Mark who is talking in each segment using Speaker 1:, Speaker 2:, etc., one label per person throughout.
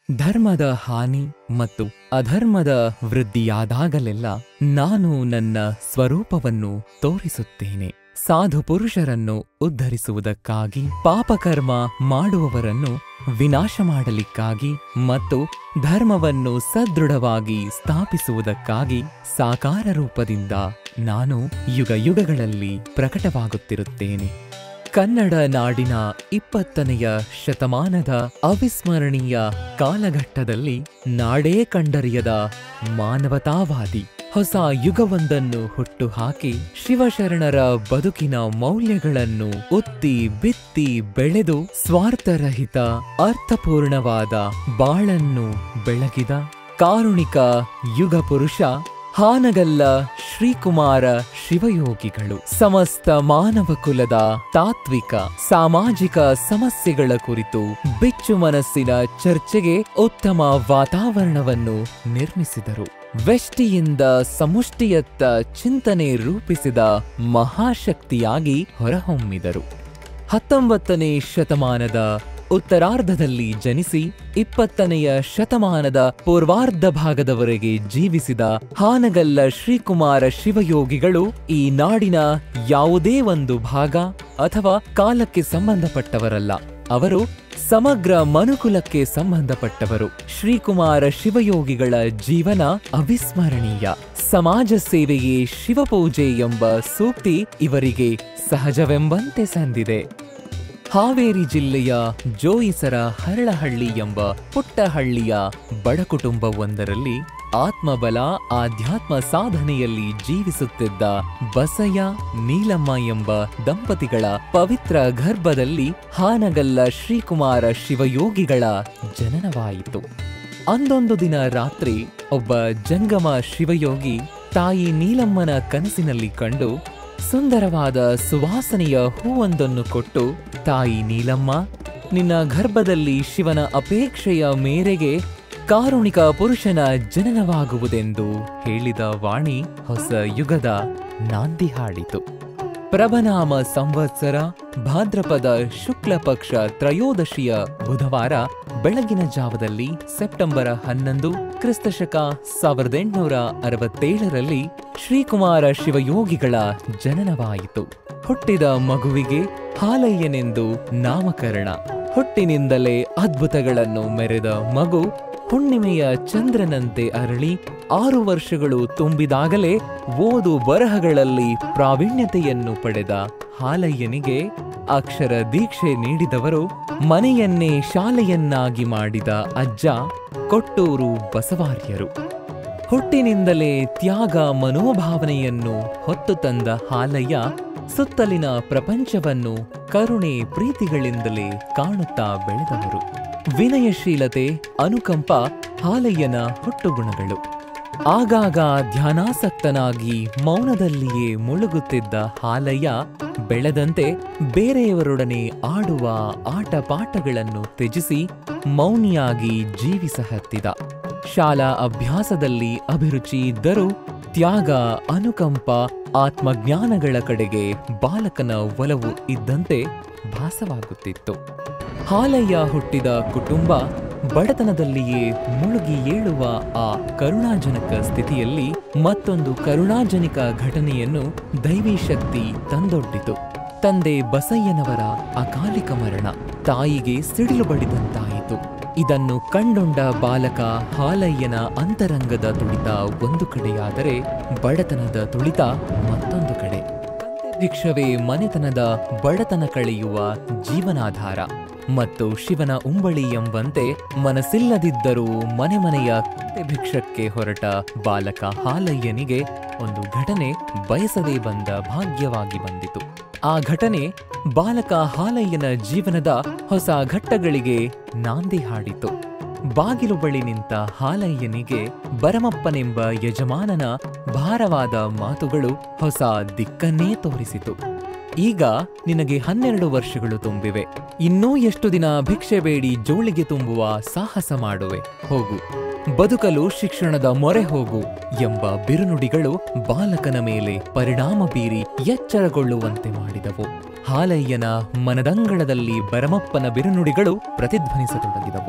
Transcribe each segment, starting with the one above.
Speaker 1: ಧರ್ಮದ ಹಾನಿ ಮತ್ತು ಅಧರ್ಮದ ವೃದ್ಧಿಯಾದಾಗಲೆಲ್ಲ ನಾನು ನನ್ನ ಸ್ವರೂಪವನ್ನು ತೋರಿಸುತ್ತೇನೆ ಸಾಧು ಪುರುಷರನ್ನು ಉದ್ಧರಿಸುವುದಕ್ಕಾಗಿ ಪಾಪಕರ್ಮ ಮಾಡುವವರನ್ನು ವಿನಾಶ ಮಾಡಲಿಕ್ಕಾಗಿ ಮತ್ತು ಧರ್ಮವನ್ನು ಸದೃಢವಾಗಿ ಸ್ಥಾಪಿಸುವುದಕ್ಕಾಗಿ ಸಾಕಾರ ರೂಪದಿಂದ ನಾನು ಯುಗ ಯುಗಗಳಲ್ಲಿ ಪ್ರಕಟವಾಗುತ್ತಿರುತ್ತೇನೆ ಕನ್ನಡ ನಾಡಿನ ಇಪ್ಪತ್ತನೆಯ ಶತಮಾನದ ಅವಿಸ್ಮರಣೀಯ ಕಾಲಘಟ್ಟದಲ್ಲಿ ನಾಡೇ ಕಂಡರಿಯದ ಮಾನವತಾವಾದಿ ಹೊಸ ಯುಗವೊಂದನ್ನು ಹುಟ್ಟುಹಾಕಿ ಶಿವಶರಣರ ಬದುಕಿನ ಮೌಲ್ಯಗಳನ್ನು ಉತ್ತಿ ಬಿತ್ತಿ ಬೆಳೆದು ಸ್ವಾರ್ಥರಹಿತ ಅರ್ಥಪೂರ್ಣವಾದ ಬಾಳನ್ನು ಬೆಳಗಿದ ಕಾರುಣಿಕ ಯುಗ ಪುರುಷ ಹಾನಗಲ್ಲ ಶ್ರೀಕುಮಾರ ಶಿವಯೋಗಿಗಳು ಸಮಸ್ತ ಮಾನವ ಕುಲದ ತಾತ್ವಿಕ ಸಾಮಾಜಿಕ ಸಮಸ್ಯೆಗಳ ಕುರಿತು ಬಿಚ್ಚು ಮನಸ್ಸಿನ ಚರ್ಚೆಗೆ ಉತ್ತಮ ವಾತಾವರಣವನ್ನು ನಿರ್ಮಿಸಿದರು ವ್ಯಷ್ಟಿಯಿಂದ ಸಮುಷ್ಟಿಯತ್ತ ಚಿಂತನೆ ರೂಪಿಸಿದ ಮಹಾಶಕ್ತಿಯಾಗಿ ಹೊರಹೊಮ್ಮಿದರು ಹತ್ತೊಂಬತ್ತನೇ ಶತಮಾನದ ಉತ್ತರಾರ್ಧದಲ್ಲಿ ಜನಿಸಿ ಇಪ್ಪತ್ತನೆಯ ಶತಮಾನದ ಪೂರ್ವಾರ್ಧ ಭಾಗದವರೆಗೆ ಜೀವಿಸಿದ ಹಾನಗಲ್ಲ ಶ್ರೀಕುಮಾರ ಶಿವಯೋಗಿಗಳು ಈ ನಾಡಿನ ಯಾವುದೇ ಒಂದು ಭಾಗ ಅಥವಾ ಕಾಲಕ್ಕೆ ಸಂಬಂಧಪಟ್ಟವರಲ್ಲ ಅವರು ಸಮಗ್ರ ಮನುಕುಲಕ್ಕೆ ಸಂಬಂಧಪಟ್ಟವರು ಶ್ರೀಕುಮಾರ ಶಿವಯೋಗಿಗಳ ಜೀವನ ಅವಿಸ್ಮರಣೀಯ ಸಮಾಜ ಸೇವೆಯೇ ಶಿವಪೂಜೆ ಎಂಬ ಸೂಕ್ತಿ ಇವರಿಗೆ ಸಹಜವೆಂಬಂತೆ ಸಂದಿದೆ ಹಾವೇರಿ ಜಿಲ್ಲೆಯ ಜೋಯಿಸರ ಹರಳಹಳ್ಳಿ ಎಂಬ ಪುಟ್ಟ ಹಳ್ಳಿಯ ಬಡ ಕುಟುಂಬವೊಂದರಲ್ಲಿ ಆತ್ಮಬಲ ಆಧ್ಯಾತ್ಮ ಸಾಧನೆಯಲ್ಲಿ ಜೀವಿಸುತ್ತಿದ್ದ ಬಸಯ್ಯ ನೀಲಮ್ಮ ಎಂಬ ದಂಪತಿಗಳ ಪವಿತ್ರ ಗರ್ಭದಲ್ಲಿ ಹಾನಗಲ್ಲ ಶ್ರೀಕುಮಾರ ಶಿವಯೋಗಿಗಳ ಜನನವಾಯಿತು ಅಂದೊಂದು ದಿನ ರಾತ್ರಿ ಒಬ್ಬ ಜಂಗಮ ಶಿವಯೋಗಿ ತಾಯಿ ನೀಲಮ್ಮನ ಕನಸಿನಲ್ಲಿ ಕಂಡು ಸುಂದರವಾದ ಸುವಾಸನೆಯ ಹೂವೊಂದನ್ನು ಕೊಟ್ಟು ತಾಯಿ ನೀಲಮ್ಮ ನಿನ್ನ ಗರ್ಭದಲ್ಲಿ ಶಿವನ ಅಪೇಕ್ಷೆಯ ಮೇರೆಗೆ ಕಾರುಣಿಕ ಪುರುಷನ ಜನನವಾಗುವುದೆಂದು ಹೇಳಿದ ವಾಣಿ ಹೊಸ ಯುಗದ ನಾಂದಿ ಹಾಡಿತು ಪ್ರಭನಾಮ ಸಂವತ್ಸರ ಭಾದ್ರಪದ ಶುಕ್ಲ ಪಕ್ಷ ತ್ರಯೋದಶಿಯ ಬುಧವಾರ ಬೆಳಗಿನ ಜಾವದಲ್ಲಿ ಸೆಪ್ಟೆಂಬರ್ ಹನ್ನೊಂದು ಕ್ರಿಸ್ತಶಕ ಸಾವಿರದ ಎಂಟುನೂರ ಅರವತ್ತೇಳರಲ್ಲಿ ಶ್ರೀಕುಮಾರ ಶಿವಯೋಗಿಗಳ ಜನನವಾಯಿತು ಹುಟ್ಟಿದ ಮಗುವಿಗೆ ಹಾಲಯ್ಯನೆಂದು ನಾಮಕರಣ ಹುಟ್ಟಿನಿಂದಲೇ ಅದ್ಭುತಗಳನ್ನು ಮೆರೆದ ಮಗು ಹುಣ್ಣಿಮೆಯ ಚಂದ್ರನಂತೆ ಅರಳಿ ಆರು ವರ್ಷಗಳು ತುಂಬಿದಾಗಲೇ ಓದು ಬರಹಗಳಲ್ಲಿ ಪ್ರಾವೀಣ್ಯತೆಯನ್ನು ಪಡೆದ ಹಾಲಯ್ಯನಿಗೆ ಅಕ್ಷರ ದೀಕ್ಷೆ ನೀಡಿದವರು ಮನೆಯನ್ನೇ ಶಾಲೆಯನ್ನಾಗಿ ಮಾಡಿದ ಅಜ್ಜ ಕೊಟ್ಟೂರು ಬಸವಾರ್ಯರು ಹುಟ್ಟಿನಿಂದಲೇ ತ್ಯಾಗ ಮನೋಭಾವನೆಯನ್ನು ಹೊತ್ತು ತಂದ ಹಾಲಯ್ಯ ಸುತ್ತಲಿನ ಪ್ರಪಂಚವನ್ನು ಕರುಣೆ ಪ್ರೀತಿಗಳಿಂದಲೇ ಕಾಣುತ್ತಾ ಬೆಳೆದವರು ವಿನಯಶೀಲತೆ ಅನುಕಂಪ ಹಾಲಯ್ಯನ ಹುಟ್ಟುಗುಣಗಳು ಆಗಾಗ ಧ್ಯಾನಾಸಕ್ತನಾಗಿ ಮೌನದಲ್ಲಿಯೇ ಮುಳುಗುತ್ತಿದ್ದ ಹಾಲಯ್ಯ ಬೆಳೆದಂತೆ ಬೇರೆಯವರೊಡನೆ ಆಡುವ ಆಟ ಪಾಠಗಳನ್ನು ತ್ಯಜಿಸಿ ಮೌನಿಯಾಗಿ ಜೀವಿಸಹತ್ತಿದ ಶಾಲಾ ಅಭ್ಯಾಸದಲ್ಲಿ ಅಭಿರುಚಿ ಇದ್ದರೂ ತ್ಯಾಗ ಅನುಕಂಪ ಆತ್ಮಜ್ಞಾನಗಳ ಕಡೆಗೆ ಬಾಲಕನ ಒಲವು ಇದ್ದಂತೆ ಭಾಸವಾಗುತ್ತಿತ್ತು ಹಾಲಯ್ಯ ಹುಟ್ಟಿದ ಕುಟುಂಬ ಬಡತನದಲ್ಲಿಯೇ ಮುಳುಗಿ ಏಳುವ ಆ ಕರುಣಾಜನಕ ಸ್ಥಿತಿಯಲ್ಲಿ ಮತ್ತೊಂದು ಕರುಣಾಜನಿಕ ಘಟನೆಯನ್ನು ದೈವಿ ಶಕ್ತಿ ತಂದೊಡ್ಡಿತು ತಂದೆ ಬಸಯ್ಯನವರ ಅಕಾಲಿಕ ಮರಣ ತಾಯಿಗೆ ಸಿಡಿಲು ಬಡಿದಂತಾಯಿತು ಇದನ್ನು ಕಂಡೊಂಡ ಬಾಲಕ ಹಾಲಯ್ಯನ ಅಂತರಂಗದ ತುಳಿತ ಒಂದು ಕಡೆಯಾದರೆ ಬಡತನದ ತುಳಿತ ಮತ್ತೊಂದು ಕಡೆ ಭಿಕ್ಷವೇ ಮನೆತನದ ಬಡತನ ಕಳೆಯುವ ಜೀವನಾಧಾರ ಮತ್ತು ಶಿವನ ಉಂಬಳಿ ಎಂಬಂತೆ ಮನಸ್ಸಿಲ್ಲದಿದ್ದರೂ ಮನೆ ಮನೆಯ ಭಿಕ್ಷಕ್ಕೆ ಹೊರಟ ಬಾಲಕ ಹಾಲಯ್ಯನಿಗೆ ಒಂದು ಘಟನೆ ಬಯಸದೇ ಬಂದ ಭಾಗ್ಯವಾಗಿ ಬಂದಿತು ಆ ಘಟನೆ ಬಾಲಕ ಹಾಲಯ್ಯನ ಜೀವನದ ಹೊಸ ಘಟ್ಟಗಳಿಗೆ ನಾಂದಿ ಹಾಡಿತು ಬಾಗಿಲು ಬಳಿ ನಿಂತ ಹಾಲಯ್ಯನಿಗೆ ಬರಮಪ್ಪನೆಂಬ ಯಜಮಾನನ ಭಾರವಾದ ಮಾತುಗಳು ಹೊಸ ದಿಕ್ಕನ್ನೇ ತೋರಿಸಿತು ಈಗ ನಿನಗೆ ಹನ್ನೆರಡು ವರ್ಷಗಳು ತುಂಬಿವೆ ಇನ್ನೂ ಎಷ್ಟು ದಿನ ಭಿಕ್ಷೆ ಬೇಡಿ ಜೋಳಿಗೆ ತುಂಬುವ ಸಾಹಸ ಮಾಡುವೆ ಹೋಗು ಬದುಕಲು ಶಿಕ್ಷಣದ ಮೊರೆ ಹೋಗು ಎಂಬ ಬಿರುನುಡಿಗಳು ಬಾಲಕನ ಮೇಲೆ ಪರಿಣಾಮ ಬೀರಿ ಎಚ್ಚರಗೊಳ್ಳುವಂತೆ ಮಾಡಿದವು ಹಾಲಯ್ಯನ ಮನದಂಗಳದಲ್ಲಿ ಬರಮಪ್ಪನ ಬಿರುನುಡಿಗಳು ಪ್ರತಿಧ್ವನಿಸತೊಡಗಿದವು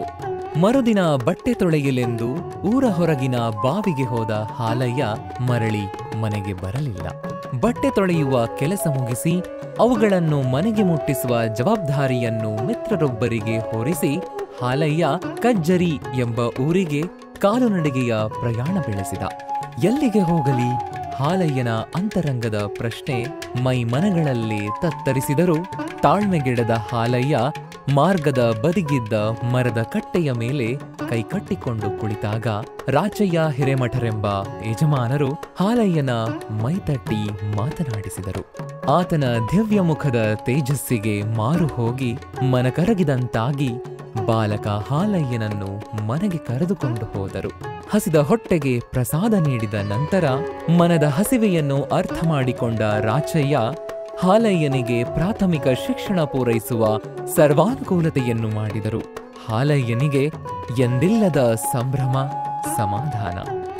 Speaker 1: ಮರುದಿನ ಬಟ್ಟೆ ತೊಳೆಯಲೆಂದು ಊರ ಹೊರಗಿನ ಬಾವಿಗೆ ಹೋದ ಹಾಲಯ್ಯ ಮರಳಿ ಮನೆಗೆ ಬರಲಿಲ್ಲ ಬಟ್ಟೆ ತೊಳೆಯುವ ಕೆಲಸ ಮುಗಿಸಿ ಅವುಗಳನ್ನು ಮನೆಗೆ ಮುಟ್ಟಿಸುವ ಜವಾಬ್ದಾರಿಯನ್ನು ಮಿತ್ರರೊಬ್ಬರಿಗೆ ಹೊರಿಸಿ ಹಾಲಯ್ಯ ಕಜ್ಜರಿ ಎಂಬ ಊರಿಗೆ ಕಾಲುನಡಿಗೆಯ ಪ್ರಯಾಣ ಬೆಳೆಸಿದ ಎಲ್ಲಿಗೆ ಹೋಗಲಿ ಹಾಲಯ್ಯನ ಅಂತರಂಗದ ಪ್ರಶ್ನೆ ಮೈ ಮನಗಳಲ್ಲಿ ತತ್ತರಿಸಿದರೂ ತಾಳ್ಮೆಗೆಡದ ಹಾಲಯ್ಯ ಮಾರ್ಗದ ಬದಿಗಿದ್ದ ಮರದ ಕಟ್ಟೆಯ ಮೇಲೆ ಕೈಕಟ್ಟಿಕೊಂಡು ಕುಳಿತಾಗ ರಾಚಯ್ಯ ಹಿರೇಮಠರೆಂಬ ಯಜಮಾನರು ಹಾಲಯ್ಯನ ಮೈತಟ್ಟಿ ಮಾತನಾಡಿಸಿದರು ಆತನ ದಿವ್ಯ ಮುಖದ ತೇಜಸ್ಸಿಗೆ ಮಾರು ಹೋಗಿ ಮನಕರಗಿದಂತಾಗಿ ಬಾಲಕ ಹಾಲಯ್ಯನನ್ನು ಮನೆಗೆ ಕರೆದುಕೊಂಡು ಹೋದರು ಹಸಿದ ಹೊಟ್ಟೆಗೆ ಪ್ರಸಾದ ನೀಡಿದ ನಂತರ ಮನದ ಹಸಿವೆಯನ್ನು ಅರ್ಥ ಮಾಡಿಕೊಂಡ ರಾಚಯ್ಯ ಹಾಲಯ್ಯನಿಗೆ ಪ್ರಾಥಮಿಕ ಶಿಕ್ಷಣ ಪೂರೈಸುವ ಸರ್ವಾನುಕೂಲತೆಯನ್ನು ಮಾಡಿದರು ಹಾಲಯ್ಯನಿಗೆ ಎಂದಿಲ್ಲದ ಸಂಭ್ರಮ ಸಮಾಧಾನ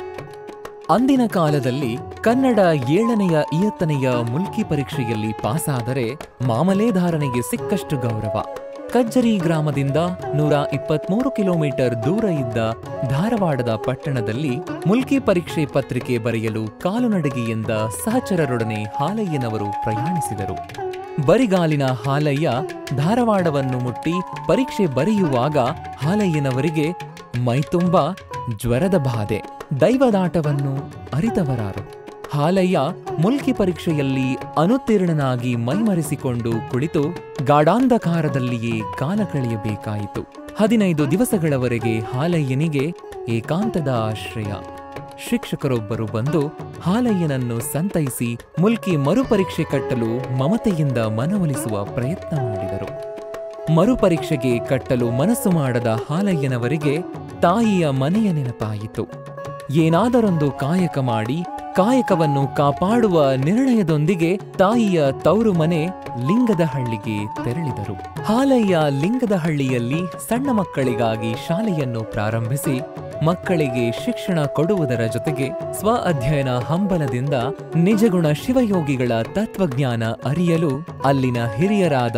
Speaker 1: ಅಂದಿನ ಕಾಲದಲ್ಲಿ ಕನ್ನಡ ಏಳನೆಯ ಇಯತ್ತನೆಯ ಮುಲ್ಕಿ ಪರೀಕ್ಷೆಯಲ್ಲಿ ಪಾಸಾದರೆ ಮಾಮಲೇಧಾರನಿಗೆ ಸಿಕ್ಕಷ್ಟು ಗೌರವ ಕಜ್ಜರಿ ಗ್ರಾಮದಿಂದ ನೂರ ಇಪ್ಪತ್ಮೂರು ಕಿಲೋಮೀಟರ್ ದೂರ ಇದ್ದ ಧಾರವಾಡದ ಪಟ್ಟಣದಲ್ಲಿ ಮುಲ್ಕಿ ಪರೀಕ್ಷೆ ಪತ್ರಿಕೆ ಬರೆಯಲು ಕಾಲುನಡಿಗೆಯಿಂದ ಸಹಚರರೊಡನೆ ಹಾಲಯ್ಯನವರು ಪ್ರಯಾಣಿಸಿದರು ಬರಿಗಾಲಿನ ಹಾಲಯ್ಯ ಧಾರವಾಡವನ್ನು ಮುಟ್ಟಿ ಪರೀಕ್ಷೆ ಬರೆಯುವಾಗ ಹಾಲಯ್ಯನವರಿಗೆ ಮೈತುಂಬ ಜ್ವರದ ಬಾಧೆ ದೈವದಾಟವನ್ನು ಅರಿತವರಾರು ಹಾಲಯ್ಯ ಮುಲ್ಕಿ ಪರೀಕ್ಷೆಯಲ್ಲಿ ಅನುತ್ತೀರ್ಣನಾಗಿ ಮೈಮರೆಸಿಕೊಂಡು ಕುಳಿತು ಗಾಢಾಂಧಕಾರದಲ್ಲಿಯೇ ಕಾಲ ಕಳೆಯಬೇಕಾಯಿತು ಹದಿನೈದು ದಿವಸಗಳವರೆಗೆ ಹಾಲಯ್ಯನಿಗೆ ಏಕಾಂತದ ಆಶ್ರಯ ಶಿಕ್ಷಕರೊಬ್ಬರು ಬಂದು ಹಾಲಯ್ಯನನ್ನು ಸಂತೈಸಿ ಮುಲ್ಕಿ ಮರುಪರೀಕ್ಷೆ ಕಟ್ಟಲು ಮಮತೆಯಿಂದ ಮನವೊಲಿಸುವ ಪ್ರಯತ್ನ ಮಾಡಿದರು ಮರುಪರೀಕ್ಷೆಗೆ ಕಟ್ಟಲು ಮನಸ್ಸು ಮಾಡದ ಹಾಲಯ್ಯನವರಿಗೆ ತಾಯಿಯ ಮನೆಯ ನೆನಪಾಯಿತು ಏನಾದರೊಂದು ಕಾಯಕ ಮಾಡಿ ಕಾಯಕವನ್ನು ಕಾಪಾಡುವ ನಿರ್ಣಯದೊಂದಿಗೆ ತಾಯಿಯ ತವರು ಮನೆ ಲಿಂಗದಹಳ್ಳಿಗೆ ತೆರಳಿದರು ಹಾಲಯ್ಯ ಲಿಂಗದಹಳ್ಳಿಯಲ್ಲಿ ಸಣ್ಣ ಮಕ್ಕಳಿಗಾಗಿ ಶಾಲೆಯನ್ನು ಪ್ರಾರಂಭಿಸಿ ಮಕ್ಕಳಿಗೆ ಶಿಕ್ಷಣ ಕೊಡುವುದರ ಜೊತೆಗೆ ಸ್ವ ಅಧ್ಯಯನ ಹಂಬಲದಿಂದ ನಿಜಗುಣ ಶಿವಯೋಗಿಗಳ ತತ್ವಜ್ಞಾನ ಅರಿಯಲು ಅಲ್ಲಿನ ಹಿರಿಯರಾದ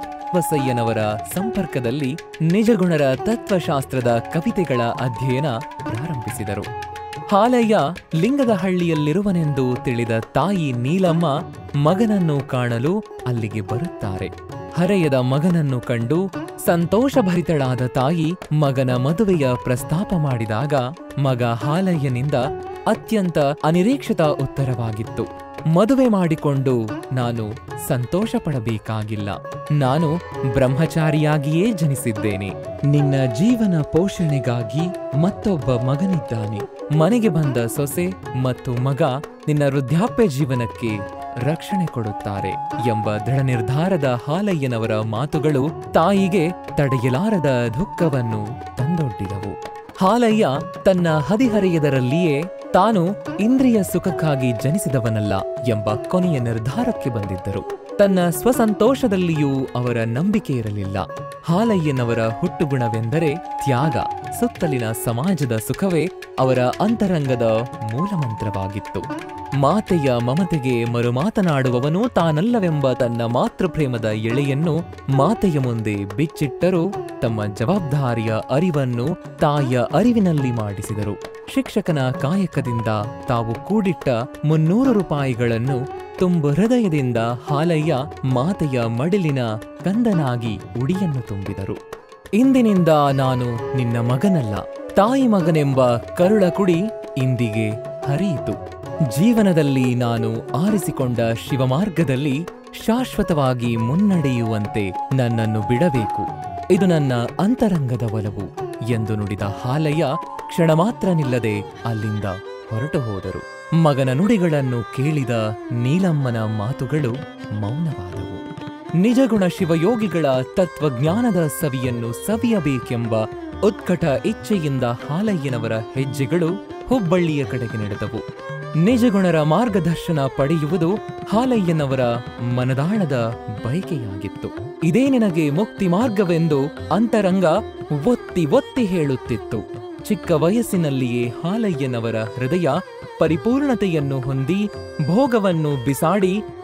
Speaker 1: ಬಸಯ್ಯನವರ ಸಂಪರ್ಕದಲ್ಲಿ ನಿಜಗುಣರ ತತ್ವಶಾಸ್ತ್ರದ ಕವಿತೆಗಳ ಅಧ್ಯಯನ ಪ್ರಾರಂಭಿಸಿದರು ಹಾಲಯ್ಯ ಲಿಂಗದ ಹಳ್ಳಿಯಲ್ಲಿರುವನೆಂದು ತಿಳಿದ ತಾಯಿ ನೀಲಮ್ಮ ಮಗನನ್ನು ಕಾಣಲು ಅಲ್ಲಿಗೆ ಬರುತ್ತಾರೆ ಹರೆಯದ ಮಗನನ್ನು ಕಂಡು ಸಂತೋಷಭರಿತಳಾದ ತಾಯಿ ಮಗನ ಮದುವೆಯ ಪ್ರಸ್ತಾಪ ಮಾಡಿದಾಗ ಮಗ ಹಾಲಯ್ಯನಿಂದ ಅತ್ಯಂತ ಅನಿರೀಕ್ಷಿತ ಉತ್ತರವಾಗಿತ್ತು ಮದುವೆ ಮಾಡಿಕೊಂಡು ನಾನು ಸಂತೋಷ ಪಡಬೇಕಾಗಿಲ್ಲ ನಾನು ಬ್ರಹ್ಮಚಾರಿಯಾಗಿಯೇ ಜನಿಸಿದ್ದೇನೆ ನಿನ್ನ ಜೀವನ ಪೋಷಣೆಗಾಗಿ ಮತ್ತೊಬ್ಬ ಮಗನಿದ್ದಾನೆ ಮನೆಗೆ ಬಂದ ಸೊಸೆ ಮತ್ತು ಮಗ ನಿನ್ನ ವೃದ್ಧಾಪ್ಯ ಜೀವನಕ್ಕೆ ರಕ್ಷಣೆ ಕೊಡುತ್ತಾರೆ ಎಂಬ ದೃಢ ನಿರ್ಧಾರದ ಹಾಲಯ್ಯನವರ ಮಾತುಗಳು ತಾಯಿಗೆ ತಡೆಯಲಾರದ ದುಃಖವನ್ನು ತಂದೊಡ್ಡಿದವು ಹಾಲಯ್ಯ ತನ್ನ ಹದಿಹರೆಯದರಲ್ಲಿಯೇ ತಾನು ಇಂದ್ರಿಯ ಸುಖಕ್ಕಾಗಿ ಜನಿಸಿದವನಲ್ಲ ಎಂಬ ಕೊನೆಯ ನಿರ್ಧಾರಕ್ಕೆ ಬಂದಿದ್ದರು ತನ್ನ ಸ್ವಸಂತೋಷದಲ್ಲಿಯೂ ಅವರ ನಂಬಿಕೆ ಇರಲಿಲ್ಲ ಹಾಲಯ್ಯನವರ ಹುಟ್ಟುಗುಣವೆಂದರೆ ತ್ಯಾಗ ಸುತ್ತಲಿನ ಸಮಾಜದ ಸುಖವೇ ಅವರ ಅಂತರಂಗದ ಮೂಲಮಂತ್ರವಾಗಿತ್ತು ಮಾತೆಯ ಮಮತೆಗೆ ಮರುಮಾತನಾಡುವವನು ತಾನಲ್ಲವೆಂಬ ತನ್ನ ಮಾತೃಪ್ರೇಮದ ಎಳೆಯನ್ನು ಮಾತೆಯ ಮುಂದೆ ಬಿಚ್ಚಿಟ್ಟರೂ ತಮ್ಮ ಜವಾಬ್ದಾರಿಯ ಅರಿವನ್ನು ತಾಯಿಯ ಅರಿವಿನಲ್ಲಿ ಮಾಡಿಸಿದರು ಶಿಕ್ಷಕನ ಕಾಯಕದಿಂದ ತಾವು ಕೂಡಿಟ್ಟ ಮುನ್ನೂರು ರೂಪಾಯಿಗಳನ್ನು ತುಂಬ ಹೃದಯದಿಂದ ಹಾಲಯ್ಯ ಮಾತೆಯ ಮಡಿಲಿನ ಕಂದನಾಗಿ ಉಡಿಯನ್ನು ತುಂಬಿದರು ಇಂದಿನಿಂದ ನಾನು ನಿನ್ನ ಮಗನಲ್ಲ ತಾಯಿ ಮಗನೆಂಬ ಕರುಳ ಕುಡಿ ಇಂದಿಗೆ ಹರಿಯಿತು ಜೀವನದಲ್ಲಿ ನಾನು ಆರಿಸಿಕೊಂಡ ಶಿವಮಾರ್ಗದಲ್ಲಿ ಶಾಶ್ವತವಾಗಿ ಮುನ್ನಡೆಯುವಂತೆ ನನ್ನನ್ನು ಬಿಡಬೇಕು ಇದು ನನ್ನ ಅಂತರಂಗದ ಒಲವು ಎಂದು ನುಡಿದ ಹಾಲಯ್ಯ ಕ್ಷಣ ಮಾತ್ರ ನಿಲ್ಲದೆ ಅಲ್ಲಿಂದ ಹೊರಟು ಹೋದರು ಮಗನ ನುಡಿಗಳನ್ನು ಕೇಳಿದ ನೀಲಮ್ಮನ ಮಾತುಗಳು ಮೌನವಾದವು ನಿಜಗುಣ ಶಿವಯೋಗಿಗಳ ತತ್ವಜ್ಞಾನದ ಸವಿಯನ್ನು ಸವಿಯಬೇಕೆಂಬ ಉತ್ಕಟ ಇಚ್ಛೆಯಿಂದ ಹಾಲಯ್ಯನವರ ಹೆಜ್ಜೆಗಳು ಹುಬ್ಬಳ್ಳಿಯ ಕಡೆಗೆ ನಡೆದವು ನಿಜಗುಣರ ಮಾರ್ಗದರ್ಶನ ಪಡೆಯುವುದು ಹಾಲಯ್ಯನವರ ಮನದಾಳದ ಬಯಕೆಯಾಗಿತ್ತು ಇದೇ ನಿನಗೆ ಮುಕ್ತಿ ಮಾರ್ಗವೆಂದು ಅಂತರಂಗ ಒತ್ತಿ ಒತ್ತಿ ಹೇಳುತ್ತಿತ್ತು ಚಿಕ್ಕ ವಯಸ್ಸಿನಲ್ಲಿಯೇ ಹಾಲಯ್ಯನವರ ಹೃದಯ ಪರಿಪೂರ್ಣತೆಯನ್ನು ಹೊಂದಿ ಭೋಗವನ್ನು ಬಿಸಾಡಿ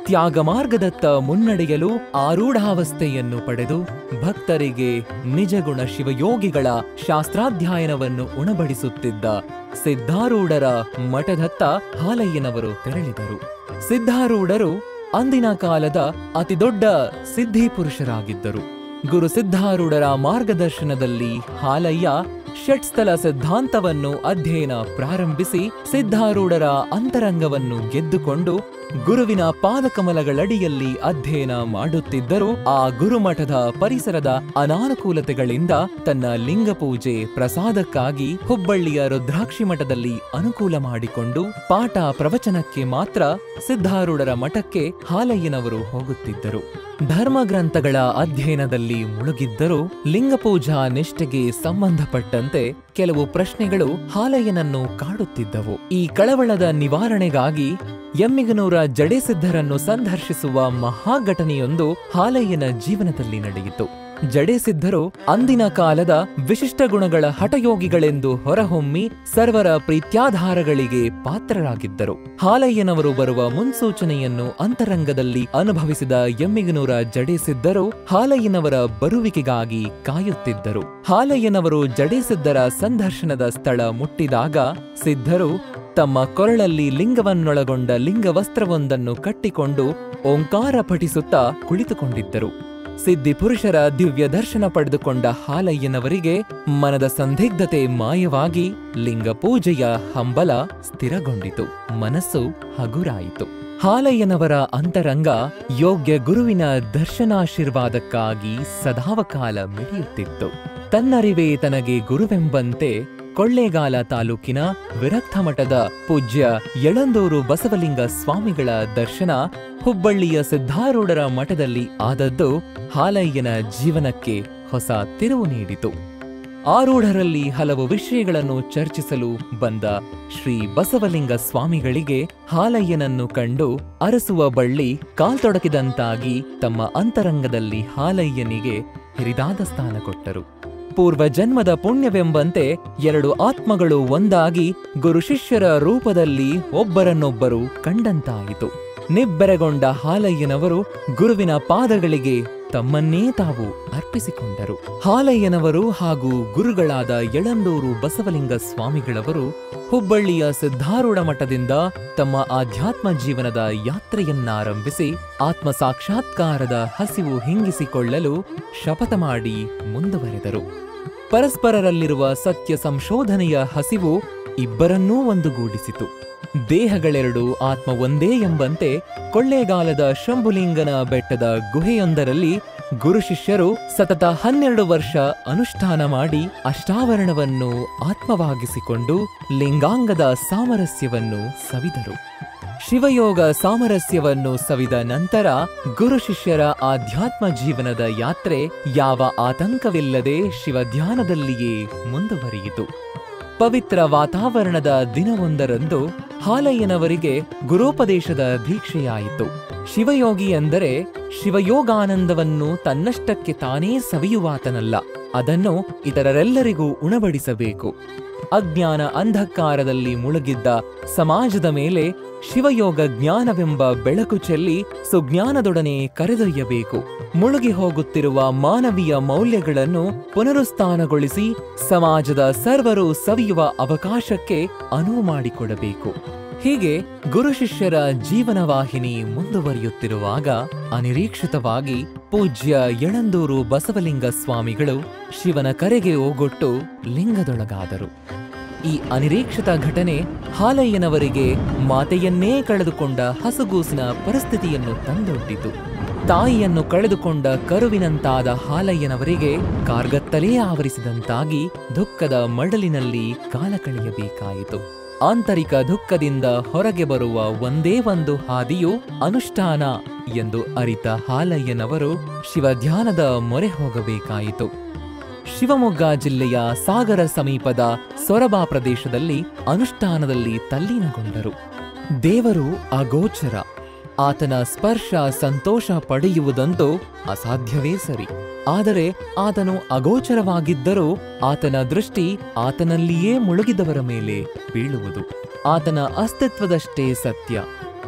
Speaker 1: ತ್ಯಾಗ ಮಾರ್ಗದತ್ತ ಮುನ್ನಡೆಯಲು ಆರೂಢಾವಸ್ಥೆಯನ್ನು ಪಡೆದು ಭಕ್ತರಿಗೆ ನಿಜಗುಣ ಶಿವಯೋಗಿಗಳ ಶಾಸ್ತ್ರಾಧ್ಯಯನವನ್ನು ಉಣಬಡಿಸುತ್ತಿದ್ದ ಸಿದ್ಧಾರೂಢರ ಮಠದತ್ತ ಹಾಲಯ್ಯನವರು ತೆರಳಿದರು ಸಿದ್ಧಾರೂಢರು ಅಂದಿನ ಕಾಲದ ಅತಿದೊಡ್ಡ ಸಿದ್ಧಿ ಪುರುಷರಾಗಿದ್ದರು ಗುರು ಸಿದ್ಧಾರೂಢರ ಮಾರ್ಗದರ್ಶನದಲ್ಲಿ ಹಾಲಯ್ಯ ಷಟ್ಸ್ಥಲ ಸಿದ್ಧಾಂತವನ್ನು ಅಧ್ಯಯನ ಪ್ರಾರಂಭಿಸಿ ಸಿದ್ಧಾರೂಢರ ಅಂತರಂಗವನ್ನು ಗೆದ್ದುಕೊಂಡು ಗುರುವಿನ ಪಾದಕಮಲಗಳಡಿಯಲ್ಲಿ ಅಧ್ಯಯನ ಮಾಡುತ್ತಿದ್ದರೂ ಆ ಗುರುಮಠದ ಪರಿಸರದ ಅನಾನುಕೂಲತೆಗಳಿಂದ ತನ್ನ ಲಿಂಗ ಪೂಜೆ ಪ್ರಸಾದಕ್ಕಾಗಿ ಹುಬ್ಬಳ್ಳಿಯ ರುದ್ರಾಕ್ಷಿ ಮಠದಲ್ಲಿ ಅನುಕೂಲ ಮಾಡಿಕೊಂಡು ಪಾಠ ಪ್ರವಚನಕ್ಕೆ ಮಾತ್ರ ಸಿದ್ಧಾರೂಢರ ಮಠಕ್ಕೆ ಹಾಲಯ್ಯನವರು ಹೋಗುತ್ತಿದ್ದರು ಧರ್ಮಗ್ರಂಥಗಳ ಅಧ್ಯಯನದಲ್ಲಿ ಮುಳುಗಿದ್ದರೂ ಲಿಂಗಪೂಜಾ ನಿಷ್ಠೆಗೆ ಸಂಬಂಧಪಟ್ಟಂತೆ ಕೆಲವು ಪ್ರಶ್ನೆಗಳು ಹಾಲಯ್ಯನನ್ನು ಕಾಡುತ್ತಿದ್ದವು ಈ ಕಳವಳದ ನಿವಾರಣೆಗಾಗಿ ಎಮ್ಮಿಗನೂರ ಜಡೇಸಿದ್ಧರನ್ನು ಸಂದರ್ಶಿಸುವ ಮಹಾಘಟನೆಯೊಂದು ಹಾಲಯ್ಯನ ಜೀವನದಲ್ಲಿ ನಡೆಯಿತು ಜಡೇಸಿದ್ಧರು ಅಂದಿನ ಕಾಲದ ವಿಶಿಷ್ಟ ಗುಣಗಳ ಹಠಯೋಗಿಗಳೆಂದು ಹೊರಹೊಮ್ಮಿ ಸರ್ವರ ಪ್ರೀತ್ಯಾಧಾರಗಳಿಗೆ ಪಾತ್ರರಾಗಿದ್ದರು ಹಾಲಯ್ಯನವರು ಬರುವ ಮುನ್ಸೂಚನೆಯನ್ನು ಅಂತರಂಗದಲ್ಲಿ ಅನುಭವಿಸಿದ ಎಮ್ಮಿಗನೂರ ಜಡೇಸಿದ್ಧರು ಹಾಲಯ್ಯನವರ ಬರುವಿಕೆಗಾಗಿ ಕಾಯುತ್ತಿದ್ದರು ಹಾಲಯ್ಯನವರು ಜಡೇಸಿದ್ದರ ಸಂದರ್ಶನದ ಸ್ಥಳ ಮುಟ್ಟಿದಾಗ ಸಿದ್ಧರು ತಮ್ಮ ಕೊರಳಲ್ಲಿ ಲಿಂಗವನ್ನೊಳಗೊಂಡ ಲಿಂಗವಸ್ತ್ರವೊಂದನ್ನು ಕಟ್ಟಿಕೊಂಡು ಓಂಕಾರ ಪಠಿಸುತ್ತಾ ಕುಳಿತುಕೊಂಡಿದ್ದರು ಸಿದ್ಧಿ ಪುರುಷರ ದಿವ್ಯ ದರ್ಶನ ಪಡೆದುಕೊಂಡ ಹಾಲಯ್ಯನವರಿಗೆ ಮನದ ಸಂದಿಗ್ಧತೆ ಮಾಯವಾಗಿ ಲಿಂಗ ಪೂಜೆಯ ಹಂಬಲ ಸ್ಥಿರಗೊಂಡಿತು ಮನಸ್ಸು ಹಗುರಾಯಿತು ಹಾಲಯ್ಯನವರ ಅಂತರಂಗ ಯೋಗ್ಯ ಗುರುವಿನ ದರ್ಶನಾಶೀರ್ವಾದಕ್ಕಾಗಿ ಸದಾವಕಾಲ ಮಿಡಿಯುತ್ತಿತ್ತು ತನ್ನರಿವೇ ತನಗೆ ಗುರುವೆಂಬಂತೆ ಕೊಳ್ಳೇಗಾಲ ತಾಲೂಕಿನ ವಿರಕ್ತ ಮಠದ ಪೂಜ್ಯ ಯಳಂದೂರು ಬಸವಲಿಂಗ ಸ್ವಾಮಿಗಳ ದರ್ಶನ ಹುಬ್ಬಳ್ಳಿಯ ಸಿದ್ಧಾರೂಢರ ಮಠದಲ್ಲಿ ಆದದ್ದು ಹಾಲಯ್ಯನ ಜೀವನಕ್ಕೆ ಹೊಸ ತಿರುವು ನೀಡಿತು ಆರೂಢರಲ್ಲಿ ಹಲವು ವಿಷಯಗಳನ್ನು ಚರ್ಚಿಸಲು ಬಂದ ಶ್ರೀ ಬಸವಲಿಂಗ ಸ್ವಾಮಿಗಳಿಗೆ ಹಾಲಯ್ಯನನ್ನು ಕಂಡು ಅರಸುವ ಬಳ್ಳಿ ಕಾಲ್ತೊಡಕಿದಂತಾಗಿ ತಮ್ಮ ಅಂತರಂಗದಲ್ಲಿ ಹಾಲಯ್ಯನಿಗೆ ಹಿರಿದಾದ ಸ್ಥಾನ ಕೊಟ್ಟರು ಪೂರ್ವ ಜನ್ಮದ ಪುಣ್ಯವೆಂಬಂತೆ ಎರಡು ಆತ್ಮಗಳು ಒಂದಾಗಿ ಗುರು ಶಿಷ್ಯರ ರೂಪದಲ್ಲಿ ಒಬ್ಬರನ್ನೊಬ್ಬರು ಕಂಡಂತಾಯಿತು ನಿಬ್ಬೆರಗೊಂಡ ಹಾಲಯ್ಯನವರು ಗುರುವಿನ ಪಾದಗಳಿಗೆ ತಮ್ಮನ್ನೇ ತಾವು ಅರ್ಪಿಸಿಕೊಂಡರು ಹಾಲಯ್ಯನವರು ಹಾಗೂ ಗುರುಗಳಾದ ಯಳಂದೂರು ಬಸವಲಿಂಗ ಸ್ವಾಮಿಗಳವರು ಹುಬ್ಬಳ್ಳಿಯ ಸಿದ್ಧಾರೂಢ ಮಠದಿಂದ ತಮ್ಮ ಆಧ್ಯಾತ್ಮ ಜೀವನದ ಯಾತ್ರೆಯನ್ನಾರಂಭಿಸಿ ಆತ್ಮ ಸಾಕ್ಷಾತ್ಕಾರದ ಹಸಿವು ಹಿಂಗಿಸಿಕೊಳ್ಳಲು ಶಪಥ ಮಾಡಿ ಮುಂದುವರೆದರು ಪರಸ್ಪರರಲ್ಲಿರುವ ಸತ್ಯ ಸಂಶೋಧನೆಯ ಹಸಿವು ಇಬ್ಬರನ್ನೂ ಒಂದುಗೂಡಿಸಿತು ದೇಹಗಳೆರಡು ಆತ್ಮ ಒಂದೇ ಎಂಬಂತೆ ಕೊಳ್ಳೇಗಾಲದ ಶಂಭುಲಿಂಗನ ಬೆಟ್ಟದ ಗುಹೆಯೊಂದರಲ್ಲಿ ಗುರು ಶಿಷ್ಯರು ಸತತ ಹನ್ನೆರಡು ವರ್ಷ ಅನುಷ್ಠಾನ ಮಾಡಿ ಅಷ್ಟಾವರಣವನ್ನು ಆತ್ಮವಾಗಿಸಿಕೊಂಡು ಲಿಂಗಾಂಗದ ಸಾಮರಸ್ಯವನ್ನು ಸವಿದರು ಶಿವಯೋಗ ಸಾಮರಸ್ಯವನ್ನು ಸವಿದ ನಂತರ ಗುರು ಶಿಷ್ಯರ ಆಧ್ಯಾತ್ಮ ಜೀವನದ ಯಾತ್ರೆ ಯಾವ ಆತಂಕವಿಲ್ಲದೆ ಶಿವಧ್ಯಾನದಲ್ಲಿಯೇ ಮುಂದುವರಿಯಿತು ಪವಿತ್ರ ವಾತಾವರಣದ ದಿನವೊಂದರಂದು ಹಾಲಯ್ಯನವರಿಗೆ ಗುರೋಪದೇಶದ ದೀಕ್ಷೆಯಾಯಿತು ಶಿವಯೋಗಿ ಎಂದರೆ ಶಿವಯೋಗಾನಂದವನ್ನು ತನ್ನಷ್ಟಕ್ಕೆ ತಾನೇ ಸವಿಯುವಾತನಲ್ಲ ಅದನ್ನು ಇತರರೆಲ್ಲರಿಗೂ ಉಣಬಡಿಸಬೇಕು ಅಜ್ಞಾನ ಅಂಧಕಾರದಲ್ಲಿ ಮುಳುಗಿದ್ದ ಸಮಾಜದ ಮೇಲೆ ಶಿವಯೋಗ ಜ್ಞಾನವೆಂಬ ಬೆಳಕು ಚೆಲ್ಲಿ ಸುಜ್ಞಾನದೊಡನೆ ಕರೆದೊಯ್ಯಬೇಕು ಮುಳುಗಿ ಹೋಗುತ್ತಿರುವ ಮಾನವೀಯ ಮೌಲ್ಯಗಳನ್ನು ಪುನರುತ್ಥಾನಗೊಳಿಸಿ ಸಮಾಜದ ಸರ್ವರು ಸವಿಯುವ ಅವಕಾಶಕ್ಕೆ ಅನುವು ಮಾಡಿಕೊಡಬೇಕು ಹೀಗೆ ಗುರು ಶಿಷ್ಯರ ಜೀವನವಾಹಿನಿ ಮುಂದುವರಿಯುತ್ತಿರುವಾಗ ಅನಿರೀಕ್ಷಿತವಾಗಿ ಪೂಜ್ಯ ಯಳಂದೂರು ಬಸವಲಿಂಗ ಸ್ವಾಮಿಗಳು ಶಿವನ ಕರೆಗೆ ಓಗೊಟ್ಟು ಲಿಂಗದೊಳಗಾದರು ಈ ಅನಿರೀಕ್ಷಿತ ಘಟನೆ ಹಾಲಯ್ಯನವರಿಗೆ ಮಾತೆಯನ್ನೇ ಕಳೆದುಕೊಂಡ ಹಸುಗೂಸಿನ ಪರಿಸ್ಥಿತಿಯನ್ನು ತಂದೊಡ್ಡಿತು ತಾಯಿಯನ್ನು ಕಳೆದುಕೊಂಡ ಕರುವಿನಂತಾದ ಹಾಲಯ್ಯನವರಿಗೆ ಕಾರ್ಗತ್ತಲೇ ಆವರಿಸಿದಂತಾಗಿ ದುಃಖದ ಮಡಲಿನಲ್ಲಿ ಕಾಲ ಕಳೆಯಬೇಕಾಯಿತು ಆಂತರಿಕ ದುಃಖದಿಂದ ಹೊರಗೆ ಬರುವ ಒಂದೇ ಒಂದು ಹಾದಿಯು ಅನುಷ್ಠಾನ ಎಂದು ಅರಿತ ಹಾಲಯ್ಯನವರು ಶಿವಧ್ಯಾನದ ಮೊರೆ ಹೋಗಬೇಕಾಯಿತು ಶಿವಮೊಗ್ಗ ಜಿಲ್ಲೆಯ ಸಾಗರ ಸಮೀಪದ ಸೊರಬ ಪ್ರದೇಶದಲ್ಲಿ ಅನುಷ್ಠಾನದಲ್ಲಿ ತಲ್ಲೀನಗೊಂಡರು ದೇವರು ಅಗೋಚರ ಆತನ ಸ್ಪರ್ಶ ಸಂತೋಷ ಪಡೆಯುವುದಂತೂ ಅಸಾಧ್ಯವೇ ಸರಿ ಆದರೆ ಆತನು ಅಗೋಚರವಾಗಿದ್ದರೂ ಆತನ ದೃಷ್ಟಿ ಆತನಲ್ಲಿಯೇ ಮುಳುಗಿದವರ ಮೇಲೆ ಬೀಳುವುದು ಆತನ ಅಸ್ತಿತ್ವದಷ್ಟೇ ಸತ್ಯ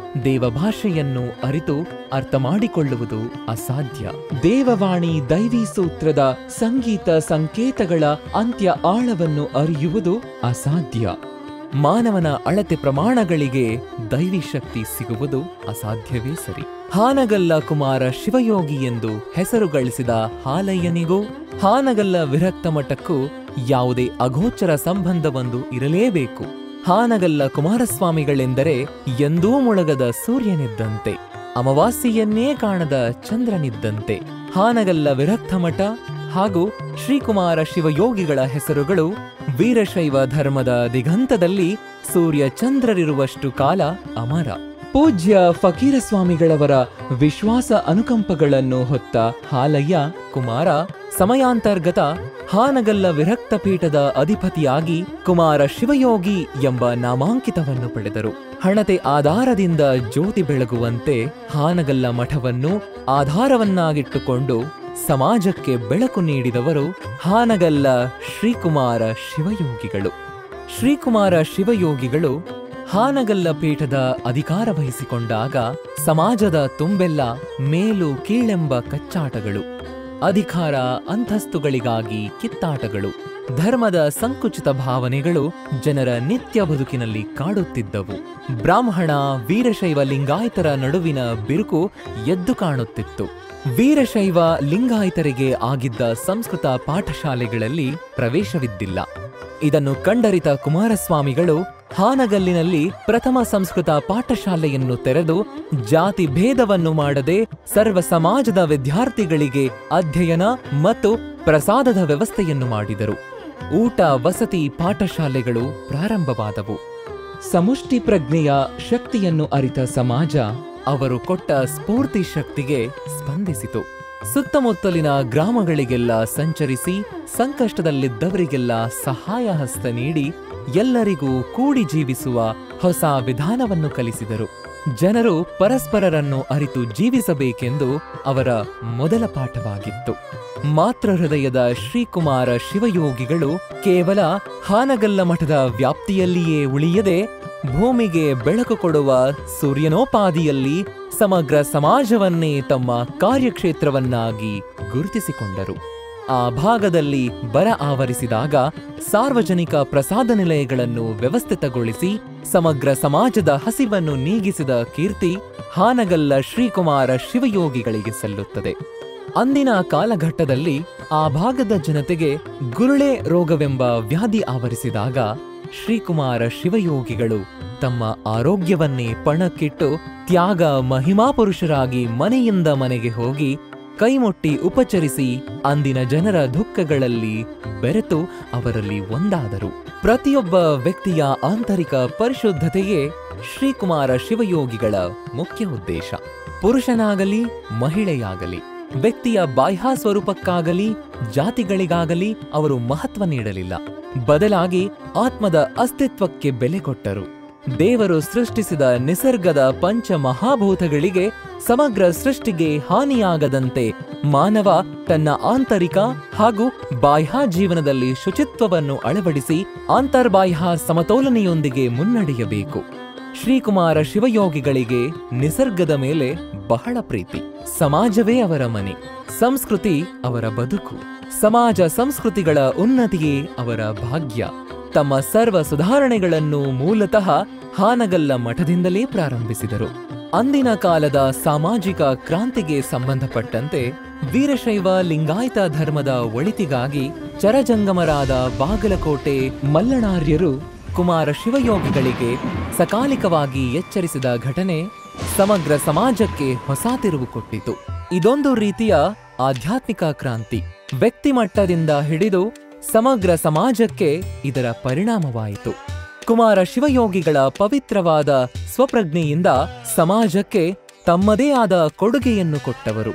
Speaker 1: ದೇವಭಾಷೆಯನ್ನು ಅರಿತು ಅರ್ಥ ಮಾಡಿಕೊಳ್ಳುವುದು ಅಸಾಧ್ಯ ದೇವವಾಣಿ ದೈವಿ ಸೂತ್ರದ ಸಂಗೀತ ಸಂಕೇತಗಳ ಅಂತ್ಯ ಆಳವನ್ನು ಅರಿಯುವುದು ಅಸಾಧ್ಯ ಮಾನವನ ಅಳತೆ ಪ್ರಮಾಣಗಳಿಗೆ ದೈವಿ ಶಕ್ತಿ ಸಿಗುವುದು ಅಸಾಧ್ಯವೇ ಸರಿ ಹಾನಗಲ್ಲ ಕುಮಾರ ಶಿವಯೋಗಿ ಎಂದು ಹೆಸರು ಗಳಿಸಿದ ಹಾಲಯ್ಯನಿಗೂ ಹಾನಗಲ್ಲ ವಿರಕ್ತ ಮಠಕ್ಕೂ ಯಾವುದೇ ಅಗೋಚರ ಸಂಬಂಧವೊಂದು ಇರಲೇಬೇಕು ಹಾನಗಲ್ಲ ಕುಮಾರಸ್ವಾಮಿಗಳೆಂದರೆ ಎಂದೂ ಮುಳಗದ ಸೂರ್ಯನಿದ್ದಂತೆ ಅಮಾವಾಸ್ಯೆಯನ್ನೇ ಕಾಣದ ಚಂದ್ರನಿದ್ದಂತೆ ಹಾನಗಲ್ಲ ವಿರಕ್ತ ಮಠ ಹಾಗೂ ಶ್ರೀಕುಮಾರ ಶಿವಯೋಗಿಗಳ ಹೆಸರುಗಳು ವೀರಶೈವ ಧರ್ಮದ ದಿಗಂತದಲ್ಲಿ ಸೂರ್ಯ ಚಂದ್ರರಿರುವಷ್ಟು ಕಾಲ ಅಮರ ಪೂಜ್ಯ ಫಕೀರ ಸ್ವಾಮಿಗಳವರ ವಿಶ್ವಾಸ ಅನುಕಂಪಗಳನ್ನು ಹೊತ್ತ ಹಾಲಯ್ಯ ಕುಮಾರ ಸಮಯಾಂತರ್ಗತ ಹಾನಗಲ್ಲ ವಿರಕ್ತ ಪೀಠದ ಅಧಿಪತಿಯಾಗಿ ಕುಮಾರ ಶಿವಯೋಗಿ ಎಂಬ ನಾಮಾಂಕಿತವನ್ನು ಪಡೆದರು ಹಣತೆ ಆಧಾರದಿಂದ ಜ್ಯೋತಿ ಬೆಳಗುವಂತೆ ಹಾನಗಲ್ಲ ಮಠವನ್ನು ಆಧಾರವನ್ನಾಗಿಟ್ಟುಕೊಂಡು ಸಮಾಜಕ್ಕೆ ಬೆಳಕು ನೀಡಿದವರು ಹಾನಗಲ್ಲ ಶ್ರೀಕುಮಾರ ಶಿವಯೋಗಿಗಳು ಶ್ರೀಕುಮಾರ ಶಿವಯೋಗಿಗಳು ಹಾನಗಲ್ಲ ಪೀಠದ ಅಧಿಕಾರ ವಹಿಸಿಕೊಂಡಾಗ ಸಮಾಜದ ತುಂಬೆಲ್ಲ ಮೇಲು ಕೀಳೆಂಬ ಕಚ್ಚಾಟಗಳು ಅಧಿಕಾರ ಅಂತಸ್ತುಗಳಿಗಾಗಿ ಕಿತ್ತಾಟಗಳು ಧರ್ಮದ ಸಂಕುಚಿತ ಭಾವನೆಗಳು ಜನರ ನಿತ್ಯ ಬದುಕಿನಲ್ಲಿ ಕಾಡುತ್ತಿದ್ದವು ಬ್ರಾಹ್ಮಣ ವೀರಶೈವ ಲಿಂಗಾಯತರ ನಡುವಿನ ಬಿರುಕು ಎದ್ದು ಕಾಣುತ್ತಿತ್ತು ವೀರಶೈವ ಲಿಂಗಾಯತರಿಗೆ ಆಗಿದ್ದ ಸಂಸ್ಕೃತ ಪಾಠಶಾಲೆಗಳಲ್ಲಿ ಪ್ರವೇಶವಿದ್ದಿಲ್ಲ ಇದನ್ನು ಕಂಡರಿತ ಕುಮಾರಸ್ವಾಮಿಗಳು ಹಾನಗಲ್ಲಿನಲ್ಲಿ ಪ್ರಥಮ ಸಂಸ್ಕೃತ ಪಾಠಶಾಲೆಯನ್ನು ತೆರೆದು ಜಾತಿ ಭೇದವನ್ನು ಮಾಡದೆ ಸರ್ವ ಸಮಾಜದ ವಿದ್ಯಾರ್ಥಿಗಳಿಗೆ ಅಧ್ಯಯನ ಮತ್ತು ಪ್ರಸಾದದ ವ್ಯವಸ್ಥೆಯನ್ನು ಮಾಡಿದರು ಊಟ ವಸತಿ ಪಾಠಶಾಲೆಗಳು ಪ್ರಾರಂಭವಾದವು ಸಮುಷ್ಟಿ ಪ್ರಜ್ಞೆಯ ಶಕ್ತಿಯನ್ನು ಅರಿತ ಸಮಾಜ ಅವರು ಕೊಟ್ಟ ಸ್ಫೂರ್ತಿ ಶಕ್ತಿಗೆ ಸ್ಪಂದಿಸಿತು ಸುತ್ತಮುತ್ತಲಿನ ಗ್ರಾಮಗಳಿಗೆಲ್ಲ ಸಂಚರಿಸಿ ಸಂಕಷ್ಟದಲ್ಲಿದ್ದವರಿಗೆಲ್ಲ ಸಹಾಯ ಹಸ್ತ ನೀಡಿ ಎಲ್ಲರಿಗೂ ಕೂಡಿ ಜೀವಿಸುವ ಹೊಸ ವಿಧಾನವನ್ನು ಕಲಿಸಿದರು ಜನರು ಪರಸ್ಪರರನ್ನು ಅರಿತು ಜೀವಿಸಬೇಕೆಂದು ಅವರ ಮೊದಲ ಪಾಠವಾಗಿತ್ತು ಮಾತೃ ಹೃದಯದ ಶ್ರೀಕುಮಾರ ಶಿವಯೋಗಿಗಳು ಕೇವಲ ಹಾನಗಲ್ಲ ಮಠದ ವ್ಯಾಪ್ತಿಯಲ್ಲಿಯೇ ಉಳಿಯದೆ ಭೂಮಿಗೆ ಬೆಳಕು ಕೊಡುವ ಸೂರ್ಯನೋಪಾದಿಯಲ್ಲಿ ಸಮಗ್ರ ಸಮಾಜವನ್ನೇ ತಮ್ಮ ಕಾರ್ಯಕ್ಷೇತ್ರವನ್ನಾಗಿ ಗುರುತಿಸಿಕೊಂಡರು ಆ ಭಾಗದಲ್ಲಿ ಬರ ಆವರಿಸಿದಾಗ ಸಾರ್ವಜನಿಕ ಪ್ರಸಾದ ನಿಲಯಗಳನ್ನು ವ್ಯವಸ್ಥಿತಗೊಳಿಸಿ ಸಮಗ್ರ ಸಮಾಜದ ಹಸಿವನ್ನು ನೀಗಿಸಿದ ಕೀರ್ತಿ ಹಾನಗಲ್ಲ ಶ್ರೀಕುಮಾರ ಶಿವಯೋಗಿಗಳಿಗೆ ಸಲ್ಲುತ್ತದೆ ಅಂದಿನ ಕಾಲಘಟ್ಟದಲ್ಲಿ ಆ ಭಾಗದ ಜನತೆಗೆ ಗುರುಳೆ ರೋಗವೆಂಬ ವ್ಯಾಧಿ ಆವರಿಸಿದಾಗ ಶ್ರೀಕುಮಾರ ಶಿವಯೋಗಿಗಳು ತಮ್ಮ ಆರೋಗ್ಯವನ್ನೇ ಪಣಕ್ಕಿಟ್ಟು ತ್ಯಾಗ ಮಹಿಮಾಪುರುಷರಾಗಿ ಮನೆಯಿಂದ ಮನೆಗೆ ಹೋಗಿ ಕೈಮುಟ್ಟಿ ಉಪಚರಿಸಿ ಅಂದಿನ ಜನರ ದುಃಖಗಳಲ್ಲಿ ಬೆರೆತು ಅವರಲ್ಲಿ ಒಂದಾದರು ಪ್ರತಿಯೊಬ್ಬ ವ್ಯಕ್ತಿಯ ಆಂತರಿಕ ಪರಿಶುದ್ಧತೆಯೇ ಶ್ರೀಕುಮಾರ ಶಿವಯೋಗಿಗಳ ಮುಖ್ಯ ಉದ್ದೇಶ ಪುರುಷನಾಗಲಿ ಮಹಿಳೆಯಾಗಲಿ ವ್ಯಕ್ತಿಯ ಬಾಹ್ಯ ಸ್ವರೂಪಕ್ಕಾಗಲಿ ಜಾತಿಗಳಿಗಾಗಲಿ ಅವರು ಮಹತ್ವ ನೀಡಲಿಲ್ಲ ಬದಲಾಗಿ ಆತ್ಮದ ಅಸ್ತಿತ್ವಕ್ಕೆ ಬೆಲೆ ಕೊಟ್ಟರು ದೇವರು ಸೃಷ್ಟಿಸಿದ ನಿಸರ್ಗದ ಪಂಚ ಮಹಾಭೂತಗಳಿಗೆ ಸಮಗ್ರ ಸೃಷ್ಟಿಗೆ ಹಾನಿಯಾಗದಂತೆ ಮಾನವ ತನ್ನ ಆಂತರಿಕ ಹಾಗೂ ಬಾಹ್ಯ ಜೀವನದಲ್ಲಿ ಶುಚಿತ್ವವನ್ನು ಅಳವಡಿಸಿ ಅಂತರ್ಬಾಹ್ಯ ಸಮತೋಲನೆಯೊಂದಿಗೆ ಮುನ್ನಡೆಯಬೇಕು ಶ್ರೀಕುಮಾರ ಶಿವಯೋಗಿಗಳಿಗೆ ನಿಸರ್ಗದ ಮೇಲೆ ಬಹಳ ಪ್ರೀತಿ ಸಮಾಜವೇ ಅವರ ಮನೆ ಸಂಸ್ಕೃತಿ ಅವರ ಬದುಕು ಸಮಾಜ ಸಂಸ್ಕೃತಿಗಳ ಉನ್ನತಿಯೇ ಅವರ ಭಾಗ್ಯ ತಮ್ಮ ಸರ್ವ ಸುಧಾರಣೆಗಳನ್ನು ಮೂಲತಃ ಹಾನಗಲ್ಲ ಮಠದಿಂದಲೇ ಪ್ರಾರಂಭಿಸಿದರು ಅಂದಿನ ಕಾಲದ ಸಾಮಾಜಿಕ ಕ್ರಾಂತಿಗೆ ಸಂಬಂಧಪಟ್ಟಂತೆ ವೀರಶೈವ ಲಿಂಗಾಯತ ಧರ್ಮದ ಒಳಿತಿಗಾಗಿ ಚರಜಂಗಮರಾದ ಬಾಗಲಕೋಟೆ ಮಲ್ಲಣಾರ್ಯರು ಕುಮಾರ ಶಿವಯೋಗಿಗಳಿಗೆ ಸಕಾಲಿಕವಾಗಿ ಎಚ್ಚರಿಸಿದ ಘಟನೆ ಸಮಗ್ರ ಸಮಾಜಕ್ಕೆ ಹೊಸ ತಿರುವು ಕೊಟ್ಟಿತು ಇದೊಂದು ರೀತಿಯ ಆಧ್ಯಾತ್ಮಿಕ ಕ್ರಾಂತಿ ವ್ಯಕ್ತಿ ಮಟ್ಟದಿಂದ ಹಿಡಿದು ಸಮಗ್ರ ಸಮಾಜಕ್ಕೆ ಇದರ ಪರಿಣಾಮವಾಯಿತು ಕುಮಾರ ಶಿವಯೋಗಿಗಳ ಪವಿತ್ರವಾದ ಸ್ವಪ್ರಜ್ಞೆಯಿಂದ ಸಮಾಜಕ್ಕೆ ತಮ್ಮದೇ ಆದ ಕೊಡುಗೆಯನ್ನು ಕೊಟ್ಟವರು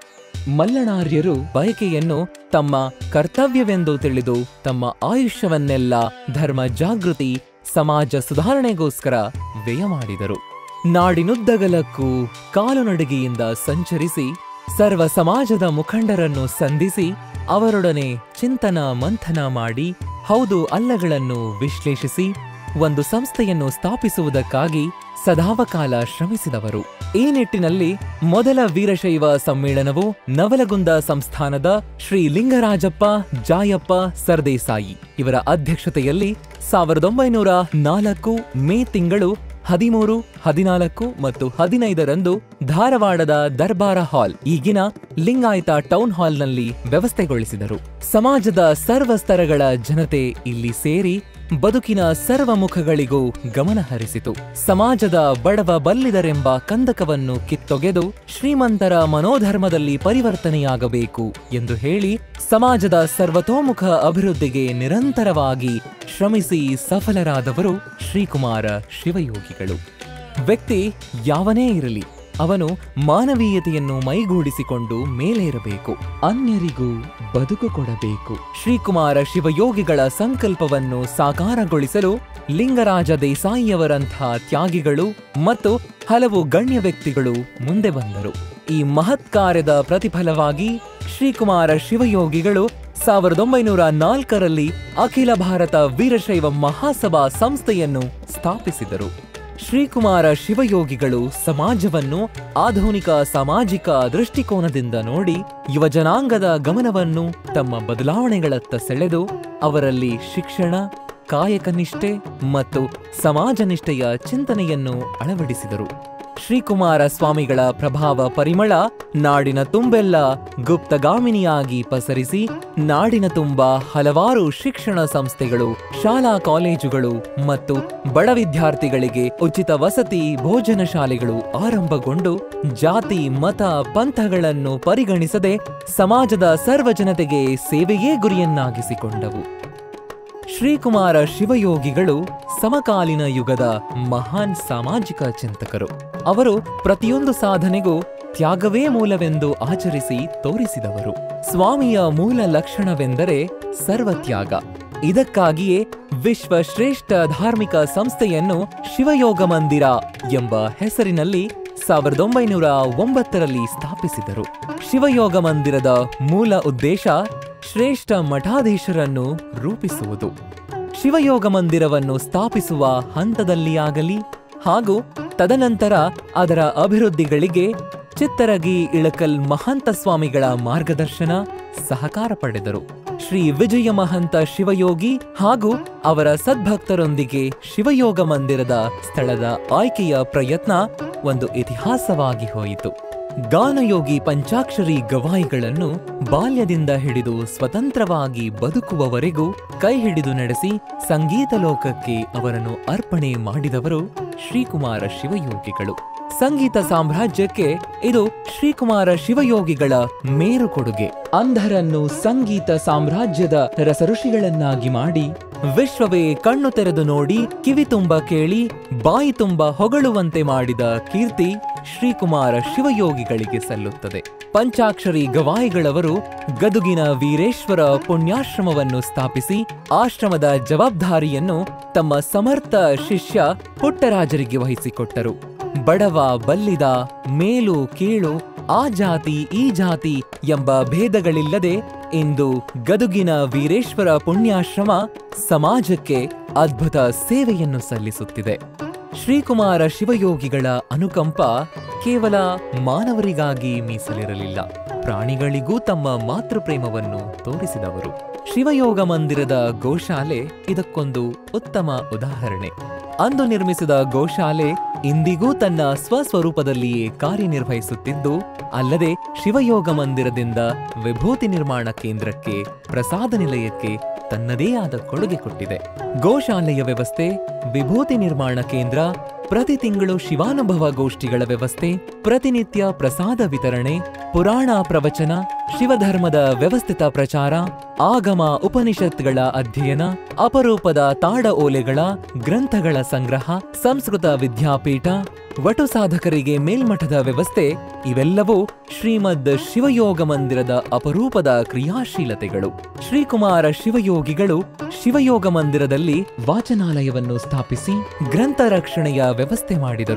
Speaker 1: ಮಲ್ಲಣಾರ್ಯರು ಬಯಕೆಯನ್ನು ತಮ್ಮ ಕರ್ತವ್ಯವೆಂದು ತಿಳಿದು ತಮ್ಮ ಆಯುಷ್ಯವನ್ನೆಲ್ಲ ಧರ್ಮ ಜಾಗೃತಿ ಸಮಾಜ ಸುಧಾರಣೆಗೋಸ್ಕರ ವ್ಯಯ ಮಾಡಿದರು ನಾಡಿನುದ್ದಗಲಕ್ಕೂ ಕಾಲುನಡಿಗೆಯಿಂದ ಸಂಚರಿಸಿ ಸರ್ವ ಸಮಾಜದ ಮುಖಂಡರನ್ನು ಸಂಧಿಸಿ ಅವರೊಡನೆ ಚಿಂತನ ಮಂಥನ ಮಾಡಿ ಹೌದು ಅಲ್ಲಗಳನ್ನು ವಿಶ್ಲೇಷಿಸಿ ಒಂದು ಸಂಸ್ಥೆಯನ್ನು ಸ್ಥಾಪಿಸುವುದಕ್ಕಾಗಿ ಸದಾವಕಾಲ ಶ್ರಮಿಸಿದವರು ಈ ನಿಟ್ಟಿನಲ್ಲಿ ಮೊದಲ ವೀರಶೈವ ಸಮ್ಮೇಳನವು ನವಲಗುಂದ ಸಂಸ್ಥಾನದ ಶ್ರೀ ಲಿಂಗರಾಜಪ್ಪ ಜಾಯಪ್ಪ ಸರ್ದೇಸಾಯಿ ಇವರ ಅಧ್ಯಕ್ಷತೆಯಲ್ಲಿ ಸಾವಿರದ ಒಂಬೈನೂರ ನಾಲ್ಕು ಮೇ ತಿಂಗಳು ಹದಿಮೂರು ಹದಿನಾಲ್ಕು ಮತ್ತು ಹದಿನೈದರಂದು ಧಾರವಾಡದ ದರ್ಬಾರ ಹಾಲ್ ಈಗಿನ ಲಿಂಗಾಯತ ಟೌನ್ ಹಾಲ್ನಲ್ಲಿ ವ್ಯವಸ್ಥೆಗೊಳಿಸಿದರು ಸಮಾಜದ ಸರ್ವ ಸ್ತರಗಳ ಜನತೆ ಇಲ್ಲಿ ಸೇರಿ ಬದುಕಿನ ಸರ್ವ ಮುಖಗಳಿಗೂ ಗಮನ ಹರಿಸಿತು ಸಮಾಜದ ಬಡವ ಬಲ್ಲಿದರೆಂಬ ಕಂದಕವನ್ನು ಕಿತ್ತೊಗೆದು ಶ್ರೀಮಂತರ ಮನೋಧರ್ಮದಲ್ಲಿ ಪರಿವರ್ತನೆಯಾಗಬೇಕು ಎಂದು ಹೇಳಿ ಸಮಾಜದ ಸರ್ವತೋಮುಖ ಅಭಿವೃದ್ಧಿಗೆ ನಿರಂತರವಾಗಿ ಶ್ರಮಿಸಿ ಸಫಲರಾದವರು ಶ್ರೀಕುಮಾರ ಶಿವಯೋಗಿಗಳು ವ್ಯಕ್ತಿ ಯಾವನೇ ಇರಲಿ ಅವನು ಮಾನವೀಯತೆಯನ್ನು ಮೈಗೂಡಿಸಿಕೊಂಡು ಮೇಲೇರಬೇಕು ಅನ್ಯರಿಗೂ ಬದುಕು ಕೊಡಬೇಕು ಶ್ರೀಕುಮಾರ ಶಿವಯೋಗಿಗಳ ಸಂಕಲ್ಪವನ್ನು ಸಾಕಾರಗೊಳಿಸಲು ಲಿಂಗರಾಜ ದೇಸಾಯಿಯವರಂಥ ತ್ಯಾಗಿಗಳು ಮತ್ತು ಹಲವು ಗಣ್ಯ ವ್ಯಕ್ತಿಗಳು ಮುಂದೆ ಬಂದರು ಈ ಮಹತ್ ಕಾರ್ಯದ ಪ್ರತಿಫಲವಾಗಿ ಶ್ರೀಕುಮಾರ ಶಿವಯೋಗಿಗಳು ಸಾವಿರದ ಒಂಬೈನೂರ ನಾಲ್ಕರಲ್ಲಿ ಅಖಿಲ ಭಾರತ ವೀರಶೈವ ಮಹಾಸಭಾ ಸಂಸ್ಥೆಯನ್ನು ಸ್ಥಾಪಿಸಿದರು ಶ್ರೀಕುಮಾರ ಶಿವಯೋಗಿಗಳು ಸಮಾಜವನ್ನು ಆಧುನಿಕ ಸಾಮಾಜಿಕ ದೃಷ್ಟಿಕೋನದಿಂದ ನೋಡಿ ಯುವಜನಾಂಗದ ಗಮನವನ್ನು ತಮ್ಮ ಬದಲಾವಣೆಗಳತ್ತ ಸೆಳೆದು ಅವರಲ್ಲಿ ಶಿಕ್ಷಣ ಕಾಯಕನಿಷ್ಠೆ ಮತ್ತು ಸಮಾಜ ನಿಷ್ಠೆಯ ಚಿಂತನೆಯನ್ನು ಅಳವಡಿಸಿದರು ಶ್ರೀಕುಮಾರ ಸ್ವಾಮಿಗಳ ಪ್ರಭಾವ ಪರಿಮಳ ನಾಡಿನ ತುಂಬೆಲ್ಲ ಗುಪ್ತಗಾಮಿನಿಯಾಗಿ ಪಸರಿಸಿ ನಾಡಿನ ತುಂಬ ಹಲವಾರು ಶಿಕ್ಷಣ ಸಂಸ್ಥೆಗಳು ಶಾಲಾ ಕಾಲೇಜುಗಳು ಮತ್ತು ಬಡ ವಿದ್ಯಾರ್ಥಿಗಳಿಗೆ ಉಚಿತ ವಸತಿ ಭೋಜನ ಶಾಲೆಗಳು ಆರಂಭಗೊಂಡು ಜಾತಿ ಮತ ಪಂಥಗಳನ್ನು ಪರಿಗಣಿಸದೆ ಸಮಾಜದ ಸರ್ವ ಜನತೆಗೆ ಸೇವೆಯೇ ಗುರಿಯನ್ನಾಗಿಸಿಕೊಂಡವು ಶ್ರೀಕುಮಾರ ಶಿವಯೋಗಿಗಳು ಸಮಕಾಲೀನ ಯುಗದ ಮಹಾನ್ ಸಾಮಾಜಿಕ ಚಿಂತಕರು ಅವರು ಪ್ರತಿಯೊಂದು ಸಾಧನೆಗೂ ತ್ಯಾಗವೇ ಮೂಲವೆಂದು ಆಚರಿಸಿ ತೋರಿಸಿದವರು ಸ್ವಾಮಿಯ ಮೂಲ ಲಕ್ಷಣವೆಂದರೆ ಸರ್ವತ್ಯಾಗ ಇದಕ್ಕಾಗಿಯೇ ವಿಶ್ವ ಶ್ರೇಷ್ಠ ಧಾರ್ಮಿಕ ಸಂಸ್ಥೆಯನ್ನು ಶಿವಯೋಗ ಮಂದಿರ ಎಂಬ ಹೆಸರಿನಲ್ಲಿ ಸಾವಿರದ ಒಂಬೈನೂರ ಒಂಬತ್ತರಲ್ಲಿ ಸ್ಥಾಪಿಸಿದರು ಶಿವಯೋಗ ಮಂದಿರದ ಮೂಲ ಉದ್ದೇಶ ಶ್ರೇಷ್ಠ ಮಠಾಧೀಶರನ್ನು ರೂಪಿಸುವುದು ಶಿವಯೋಗ ಮಂದಿರವನ್ನು ಸ್ಥಾಪಿಸುವ ಹಂತದಲ್ಲಿಯಾಗಲಿ ಹಾಗೂ ತದನಂತರ ಅದರ ಅಭಿವೃದ್ಧಿಗಳಿಗೆ ಚಿತ್ತರಗಿ ಇಳಕಲ್ ಮಹಂತ ಸ್ವಾಮಿಗಳ ಮಾರ್ಗದರ್ಶನ ಸಹಕಾರ ಪಡೆದರು ಶ್ರೀ ವಿಜಯ ಮಹಂತ ಶಿವಯೋಗಿ ಹಾಗೂ ಅವರ ಸದ್ಭಕ್ತರೊಂದಿಗೆ ಶಿವಯೋಗ ಮಂದಿರದ ಸ್ಥಳದ ಆಯ್ಕೆಯ ಪ್ರಯತ್ನ ಒಂದು ಇತಿಹಾಸವಾಗಿ ಹೋಯಿತು ಗಾನಯೋಗಿ ಪಂಚಾಕ್ಷರಿ ಗವಾಯಿಗಳನ್ನು ಬಾಲ್ಯದಿಂದ ಹಿಡಿದು ಸ್ವತಂತ್ರವಾಗಿ ಬದುಕುವವರೆಗೂ ಕೈ ಹಿಡಿದು ನಡೆಸಿ ಸಂಗೀತ ಲೋಕಕ್ಕೆ ಅವರನ್ನು ಅರ್ಪಣೆ ಮಾಡಿದವರು ಶ್ರೀಕುಮಾರ ಶಿವಯೋಗಿಗಳು ಸಂಗೀತ ಸಾಮ್ರಾಜ್ಯಕ್ಕೆ ಇದು ಶ್ರೀಕುಮಾರ ಶಿವಯೋಗಿಗಳ ಮೇರು ಕೊಡುಗೆ ಅಂಧರನ್ನು ಸಂಗೀತ ಸಾಮ್ರಾಜ್ಯದ ರಸಋಷಿಗಳನ್ನಾಗಿ ಮಾಡಿ ವಿಶ್ವವೇ ಕಣ್ಣು ತೆರೆದು ನೋಡಿ ಕಿವಿ ತುಂಬ ಕೇಳಿ ಬಾಯಿ ತುಂಬ ಹೊಗಳುವಂತೆ ಮಾಡಿದ ಕೀರ್ತಿ ಶ್ರೀಕುಮಾರ ಶಿವಯೋಗಿಗಳಿಗೆ ಸಲ್ಲುತ್ತದೆ ಪಂಚಾಕ್ಷರಿ ಗವಾಯಿಗಳವರು ಗದುಗಿನ ವೀರೇಶ್ವರ ಪುಣ್ಯಾಶ್ರಮವನ್ನು ಸ್ಥಾಪಿಸಿ ಆಶ್ರಮದ ಜವಾಬ್ದಾರಿಯನ್ನು ತಮ್ಮ ಸಮರ್ಥ ಶಿಷ್ಯ ಪುಟ್ಟರಾಜರಿಗೆ ವಹಿಸಿಕೊಟ್ಟರು ಬಡವ ಬಲ್ಲಿದ ಮೇಲು ಕೀಳು ಆ ಜಾತಿ ಈ ಜಾತಿ ಎಂಬ ಭೇದಗಳಿಲ್ಲದೆ ಇಂದು ಗದುಗಿನ ವೀರೇಶ್ವರ ಪುಣ್ಯಾಶ್ರಮ ಸಮಾಜಕ್ಕೆ ಅದ್ಭುತ ಸೇವೆಯನ್ನು ಸಲ್ಲಿಸುತ್ತಿದೆ ಶ್ರೀಕುಮಾರ ಶಿವಯೋಗಿಗಳ ಅನುಕಂಪ ಕೇವಲ ಮಾನವರಿಗಾಗಿ ಮೀಸಲಿರಲಿಲ್ಲ ಪ್ರಾಣಿಗಳಿಗೂ ತಮ್ಮ ಮಾತೃಪ್ರೇಮವನ್ನು ತೋರಿಸಿದವರು ಶಿವಯೋಗ ಮಂದಿರದ ಗೋಶಾಲೆ ಇದಕ್ಕೊಂದು ಉತ್ತಮ ಉದಾಹರಣೆ ಅಂದು ನಿರ್ಮಿಸಿದ ಗೋಶಾಲೆ ಇಂದಿಗೂ ತನ್ನ ಸ್ವಸ್ವರೂಪದಲ್ಲಿಯೇ ಕಾರ್ಯನಿರ್ವಹಿಸುತ್ತಿದ್ದು ಅಲ್ಲದೆ ಶಿವಯೋಗ ಮಂದಿರದಿಂದ ವಿಭೂತಿ ನಿರ್ಮಾಣ ಕೇಂದ್ರಕ್ಕೆ ಪ್ರಸಾದ ನಿಲಯಕ್ಕೆ ತನ್ನದೇ ಆದ ಕೊಡುಗೆ ಕೊಟ್ಟಿದೆ ಗೋಶಾಲೆಯ ವ್ಯವಸ್ಥೆ ವಿಭೂತಿ ನಿರ್ಮಾಣ ಕೇಂದ್ರ ಪ್ರತಿ ತಿಂಗಳು ಶಿವಾನುಭವ ಗೋಷ್ಠಿಗಳ ವ್ಯವಸ್ಥೆ ಪ್ರತಿನಿತ್ಯ ಪ್ರಸಾದ ವಿತರಣೆ ಪುರಾಣ ಪ್ರವಚನ ಶಿವಧರ್ಮದ ವ್ಯವಸ್ಥಿತ ಪ್ರಚಾರ ಆಗಮ ಉಪನಿಷತ್ಗಳ ಅಧ್ಯಯನ ಅಪರೂಪದ ತಾಡ ಓಲೆಗಳ ಗ್ರಂಥಗಳ ಸಂಗ್ರಹ ಸಂಸ್ಕೃತ ವಿದ್ಯಾಪೀಠ ವಟು ಸಾಧಕರಿಗೆ ಮೇಲ್ಮಠದ ವ್ಯವಸ್ಥೆ ಇವೆಲ್ಲವೂ ಶ್ರೀಮದ್ ಶಿವಯೋಗ ಮಂದಿರದ ಅಪರೂಪದ ಕ್ರಿಯಾಶೀಲತೆಗಳು ಶ್ರೀಕುಮಾರ ಶಿವಯೋಗಿಗಳು ಶಿವಯೋಗ ಮಂದಿರದಲ್ಲಿ ವಾಚನಾಲಯವನ್ನು ಸ್ಥಾಪಿಸಿ ಗ್ರಂಥ ರಕ್ಷಣೆಯ ವ್ಯವಸ್ಥೆ ಮಾಡಿದರು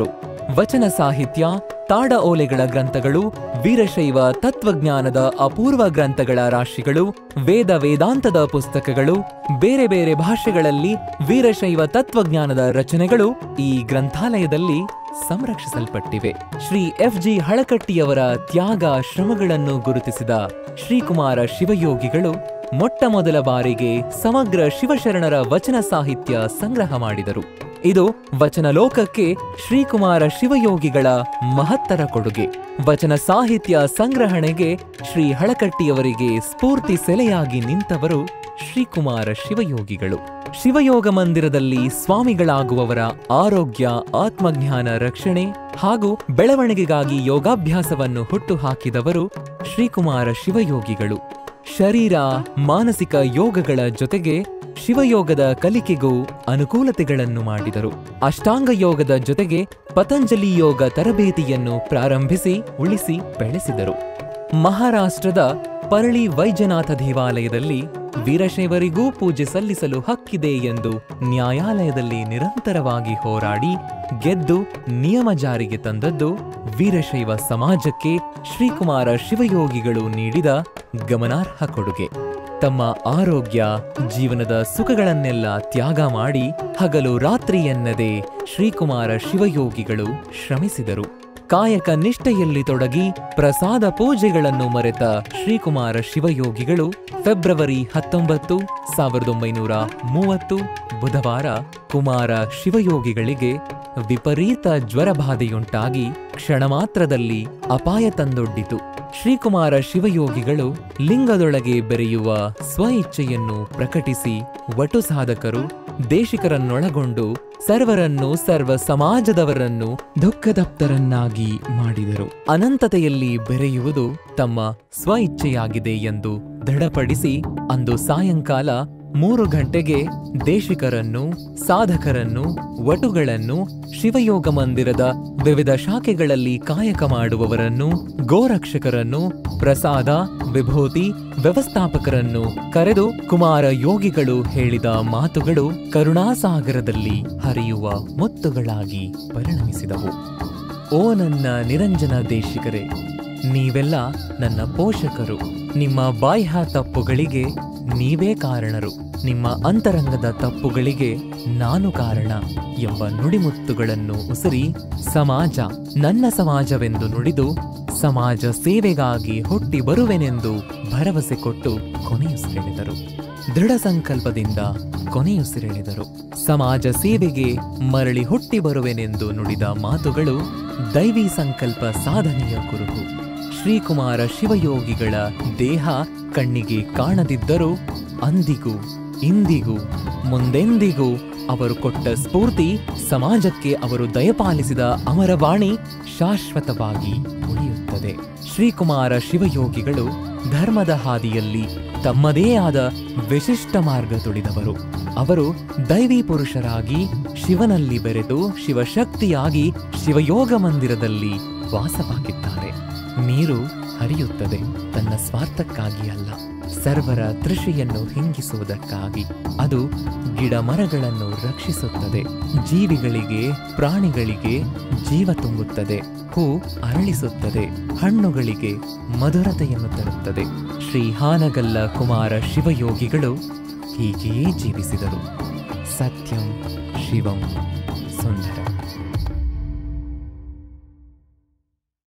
Speaker 1: ವಚನ ಸಾಹಿತ್ಯ ತಾಡ ಓಲೆಗಳ ಗ್ರಂಥಗಳು ವೀರಶೈವ ತತ್ವಜ್ಞಾನದ ಅಪೂರ್ವ ಗ್ರಂಥಗಳ ರಾಶಿಗಳು ವೇದ ವೇದಾಂತದ ಪುಸ್ತಕಗಳು ಬೇರೆ ಬೇರೆ ಭಾಷೆಗಳಲ್ಲಿ ವೀರಶೈವ ತತ್ವಜ್ಞಾನದ ರಚನೆಗಳು ಈ ಗ್ರಂಥಾಲಯದಲ್ಲಿ ಸಂರಕ್ಷಿಸಲ್ಪಟ್ಟಿವೆ ಶ್ರೀ ಎಫ್ ಜಿ ಹಳಕಟ್ಟಿಯವರ ತ್ಯಾಗ ಶ್ರಮಗಳನ್ನು ಗುರುತಿಸಿದ ಶ್ರೀಕುಮಾರ ಶಿವಯೋಗಿಗಳು ಮೊಟ್ಟ ಮೊದಲ ಬಾರಿಗೆ ಸಮಗ್ರ ಶಿವಶರಣರ ವಚನ ಸಾಹಿತ್ಯ ಸಂಗ್ರಹ ಮಾಡಿದರು ಇದು ವಚನ ಲೋಕಕ್ಕೆ ಶ್ರೀಕುಮಾರ ಶಿವಯೋಗಿಗಳ ಮಹತ್ತರ ಕೊಡುಗೆ ವಚನ ಸಾಹಿತ್ಯ ಸಂಗ್ರಹಣೆಗೆ ಶ್ರೀ ಹಳಕಟ್ಟಿಯವರಿಗೆ ಸ್ಫೂರ್ತಿ ಸೆಲೆಯಾಗಿ ನಿಂತವರು ಶ್ರೀಕುಮಾರ ಶಿವಯೋಗಿಗಳು ಶಿವಯೋಗ ಮಂದಿರದಲ್ಲಿ ಸ್ವಾಮಿಗಳಾಗುವವರ ಆರೋಗ್ಯ ಆತ್ಮಜ್ಞಾನ ರಕ್ಷಣೆ ಹಾಗೂ ಬೆಳವಣಿಗೆಗಾಗಿ ಯೋಗಾಭ್ಯಾಸವನ್ನು ಹುಟ್ಟುಹಾಕಿದವರು ಶ್ರೀಕುಮಾರ ಶಿವಯೋಗಿಗಳು ಶರೀರ ಮಾನಸಿಕ ಯೋಗಗಳ ಜೊತೆಗೆ ಶಿವಯೋಗದ ಕಲಿಕೆಗೂ ಅನುಕೂಲತೆಗಳನ್ನು ಮಾಡಿದರು ಅಷ್ಟಾಂಗ ಯೋಗದ ಜೊತೆಗೆ ಪತಂಜಲಿ ಯೋಗ ತರಬೇತಿಯನ್ನು ಪ್ರಾರಂಭಿಸಿ ಉಳಿಸಿ ಬೆಳೆಸಿದರು ಮಹಾರಾಷ್ಟ್ರದ ಪರಳಿ ವೈದ್ಯನಾಥ ದೇವಾಲಯದಲ್ಲಿ ವೀರಶೈವರಿಗೂ ಪೂಜೆ ಸಲ್ಲಿಸಲು ಹಕ್ಕಿದೆ ಎಂದು ನ್ಯಾಯಾಲಯದಲ್ಲಿ ನಿರಂತರವಾಗಿ ಹೋರಾಡಿ ಗೆದ್ದು ನಿಯಮ ಜಾರಿಗೆ ತಂದದ್ದು ವೀರಶೈವ ಸಮಾಜಕ್ಕೆ ಶ್ರೀಕುಮಾರ ಶಿವಯೋಗಿಗಳು ನೀಡಿದ ಗಮನಾರ್ಹ ಕೊಡುಗೆ ತಮ್ಮ ಆರೋಗ್ಯ ಜೀವನದ ಸುಖಗಳನ್ನೆಲ್ಲ ತ್ಯಾಗ ಮಾಡಿ ಹಗಲು ರಾತ್ರಿ ಎನ್ನದೆ ಶ್ರೀಕುಮಾರ ಶಿವಯೋಗಿಗಳು ಶ್ರಮಿಸಿದರು ಕಾಯಕ ನಿಷ್ಠೆಯಲ್ಲಿ ತೊಡಗಿ ಪ್ರಸಾದ ಪೂಜೆಗಳನ್ನು ಮರೆತ ಶ್ರೀಕುಮಾರ ಶಿವಯೋಗಿಗಳು ಫೆಬ್ರವರಿ ಹತ್ತೊಂಬತ್ತು ಸಾವಿರದ ಒಂಬೈನೂರ ಮೂವತ್ತು ಬುಧವಾರ ಕುಮಾರ ಶಿವಯೋಗಿಗಳಿಗೆ ವಿಪರೀತ ಜ್ವರಬಾಧೆಯುಂಟಾಗಿ ಕ್ಷಣಮಾತ್ರದಲ್ಲಿ ಅಪಾಯ ತಂದೊಡ್ಡಿತು ಶ್ರೀಕುಮಾರ ಶಿವಯೋಗಿಗಳು ಲಿಂಗದೊಳಗೆ ಬೆರೆಯುವ ಸ್ವಇಚ್ಛೆಯನ್ನು ಪ್ರಕಟಿಸಿ ವಟು ಸಾಧಕರು ದೇಶಿಕರನ್ನೊಳಗೊಂಡು ಸರ್ವರನ್ನು ಸರ್ವ ಸಮಾಜದವರನ್ನು ದುಃಖದಪ್ತರನ್ನಾಗಿ ಮಾಡಿದರು ಅನಂತತೆಯಲ್ಲಿ ಬೆರೆಯುವುದು ತಮ್ಮ ಸ್ವಇಚ್ಛೆಯಾಗಿದೆ ಎಂದು ದೃಢಪಡಿಸಿ ಅಂದು ಸಾಯಂಕಾಲ ಮೂರು ಗಂಟೆಗೆ ದೇಶಿಕರನ್ನು ಸಾಧಕರನ್ನು ವಟುಗಳನ್ನು ಶಿವಯೋಗ ಮಂದಿರದ ವಿವಿಧ ಶಾಖೆಗಳಲ್ಲಿ ಕಾಯಕ ಮಾಡುವವರನ್ನು ಗೋರಕ್ಷಕರನ್ನು ಪ್ರಸಾದ ವಿಭೂತಿ ವ್ಯವಸ್ಥಾಪಕರನ್ನು ಕರೆದು ಕುಮಾರ ಯೋಗಿಗಳು ಹೇಳಿದ ಮಾತುಗಳು ಕರುಣಾಸಾಗರದಲ್ಲಿ ಹರಿಯುವ ಮುತ್ತುಗಳಾಗಿ ಪರಿಣಮಿಸಿದವು ಓ ನನ್ನ ನಿರಂಜನ ದೇಶಿಕರೇ ನೀವೆಲ್ಲ ನನ್ನ ಪೋಷಕರು ನಿಮ್ಮ ಬಾಹ್ಯ ತಪ್ಪುಗಳಿಗೆ ನೀವೇ ಕಾರಣರು ನಿಮ್ಮ ಅಂತರಂಗದ ತಪ್ಪುಗಳಿಗೆ ನಾನು ಕಾರಣ ಎಂಬ ನುಡಿಮುತ್ತುಗಳನ್ನು ಉಸಿರಿ ಸಮಾಜ ನನ್ನ ಸಮಾಜವೆಂದು ನುಡಿದು ಸಮಾಜ ಸೇವೆಗಾಗಿ ಹುಟ್ಟಿ ಬರುವೆನೆಂದು ಭರವಸೆ ಕೊಟ್ಟು ಕೊನೆಯುಸಿರೆಳೆದರು ದೃಢ ಸಂಕಲ್ಪದಿಂದ ಕೊನೆಯುಸಿರೆಳೆದರು ಸಮಾಜ ಸೇವೆಗೆ ಮರಳಿ ಹುಟ್ಟಿ ಬರುವೆನೆಂದು ನುಡಿದ ಮಾತುಗಳು ದೈವಿ ಸಂಕಲ್ಪ ಸಾಧನೆಯ ಕುರುಹು ಶ್ರೀಕುಮಾರ ಶಿವಯೋಗಿಗಳ ದೇಹ ಕಣ್ಣಿಗೆ ಕಾಣದಿದ್ದರೂ ಅಂದಿಗೂ ಇಂದಿಗೂ ಮುಂದೆಂದಿಗೂ ಅವರು ಕೊಟ್ಟ ಸ್ಫೂರ್ತಿ ಸಮಾಜಕ್ಕೆ ಅವರು ದಯಪಾಲಿಸಿದ ಅಮರವಾಣಿ ಶಾಶ್ವತವಾಗಿ ಉಳಿಯುತ್ತದೆ ಶ್ರೀಕುಮಾರ ಶಿವಯೋಗಿಗಳು ಧರ್ಮದ ಹಾದಿಯಲ್ಲಿ ತಮ್ಮದೇ ಆದ ವಿಶಿಷ್ಟ ಮಾರ್ಗ ತುಳಿದವರು ಅವರು ದೈವಿ ಪುರುಷರಾಗಿ ಶಿವನಲ್ಲಿ ಬೆರೆತು ಶಿವಶಕ್ತಿಯಾಗಿ ಶಿವಯೋಗ ಮಂದಿರದಲ್ಲಿ ವಾಸವಾಗಿದ್ದಾರೆ ನೀರು ಹರಿಯುತ್ತದೆ ತನ್ನ ಸ್ವಾರ್ಥಕ್ಕಾಗಿ ಅಲ್ಲ ಸರ್ವರ ತೃಷಿಯನ್ನು ಹಿಂಗಿಸುವುದಕ್ಕಾಗಿ ಅದು ಗಿಡ ಮರಗಳನ್ನು ರಕ್ಷಿಸುತ್ತದೆ ಜೀವಿಗಳಿಗೆ ಪ್ರಾಣಿಗಳಿಗೆ ಜೀವ ತುಂಬುತ್ತದೆ ಹೂ ಅರಳಿಸುತ್ತದೆ ಹಣ್ಣುಗಳಿಗೆ ಮಧುರತೆಯನ್ನು ತರುತ್ತದೆ ಶ್ರೀ ಹಾನಗಲ್ಲ ಕುಮಾರ ಶಿವಯೋಗಿಗಳು ಹೀಗೆಯೇ ಜೀವಿಸಿದರು ಸತ್ಯಂ ಶಿವಂ ಸುಂದರಂ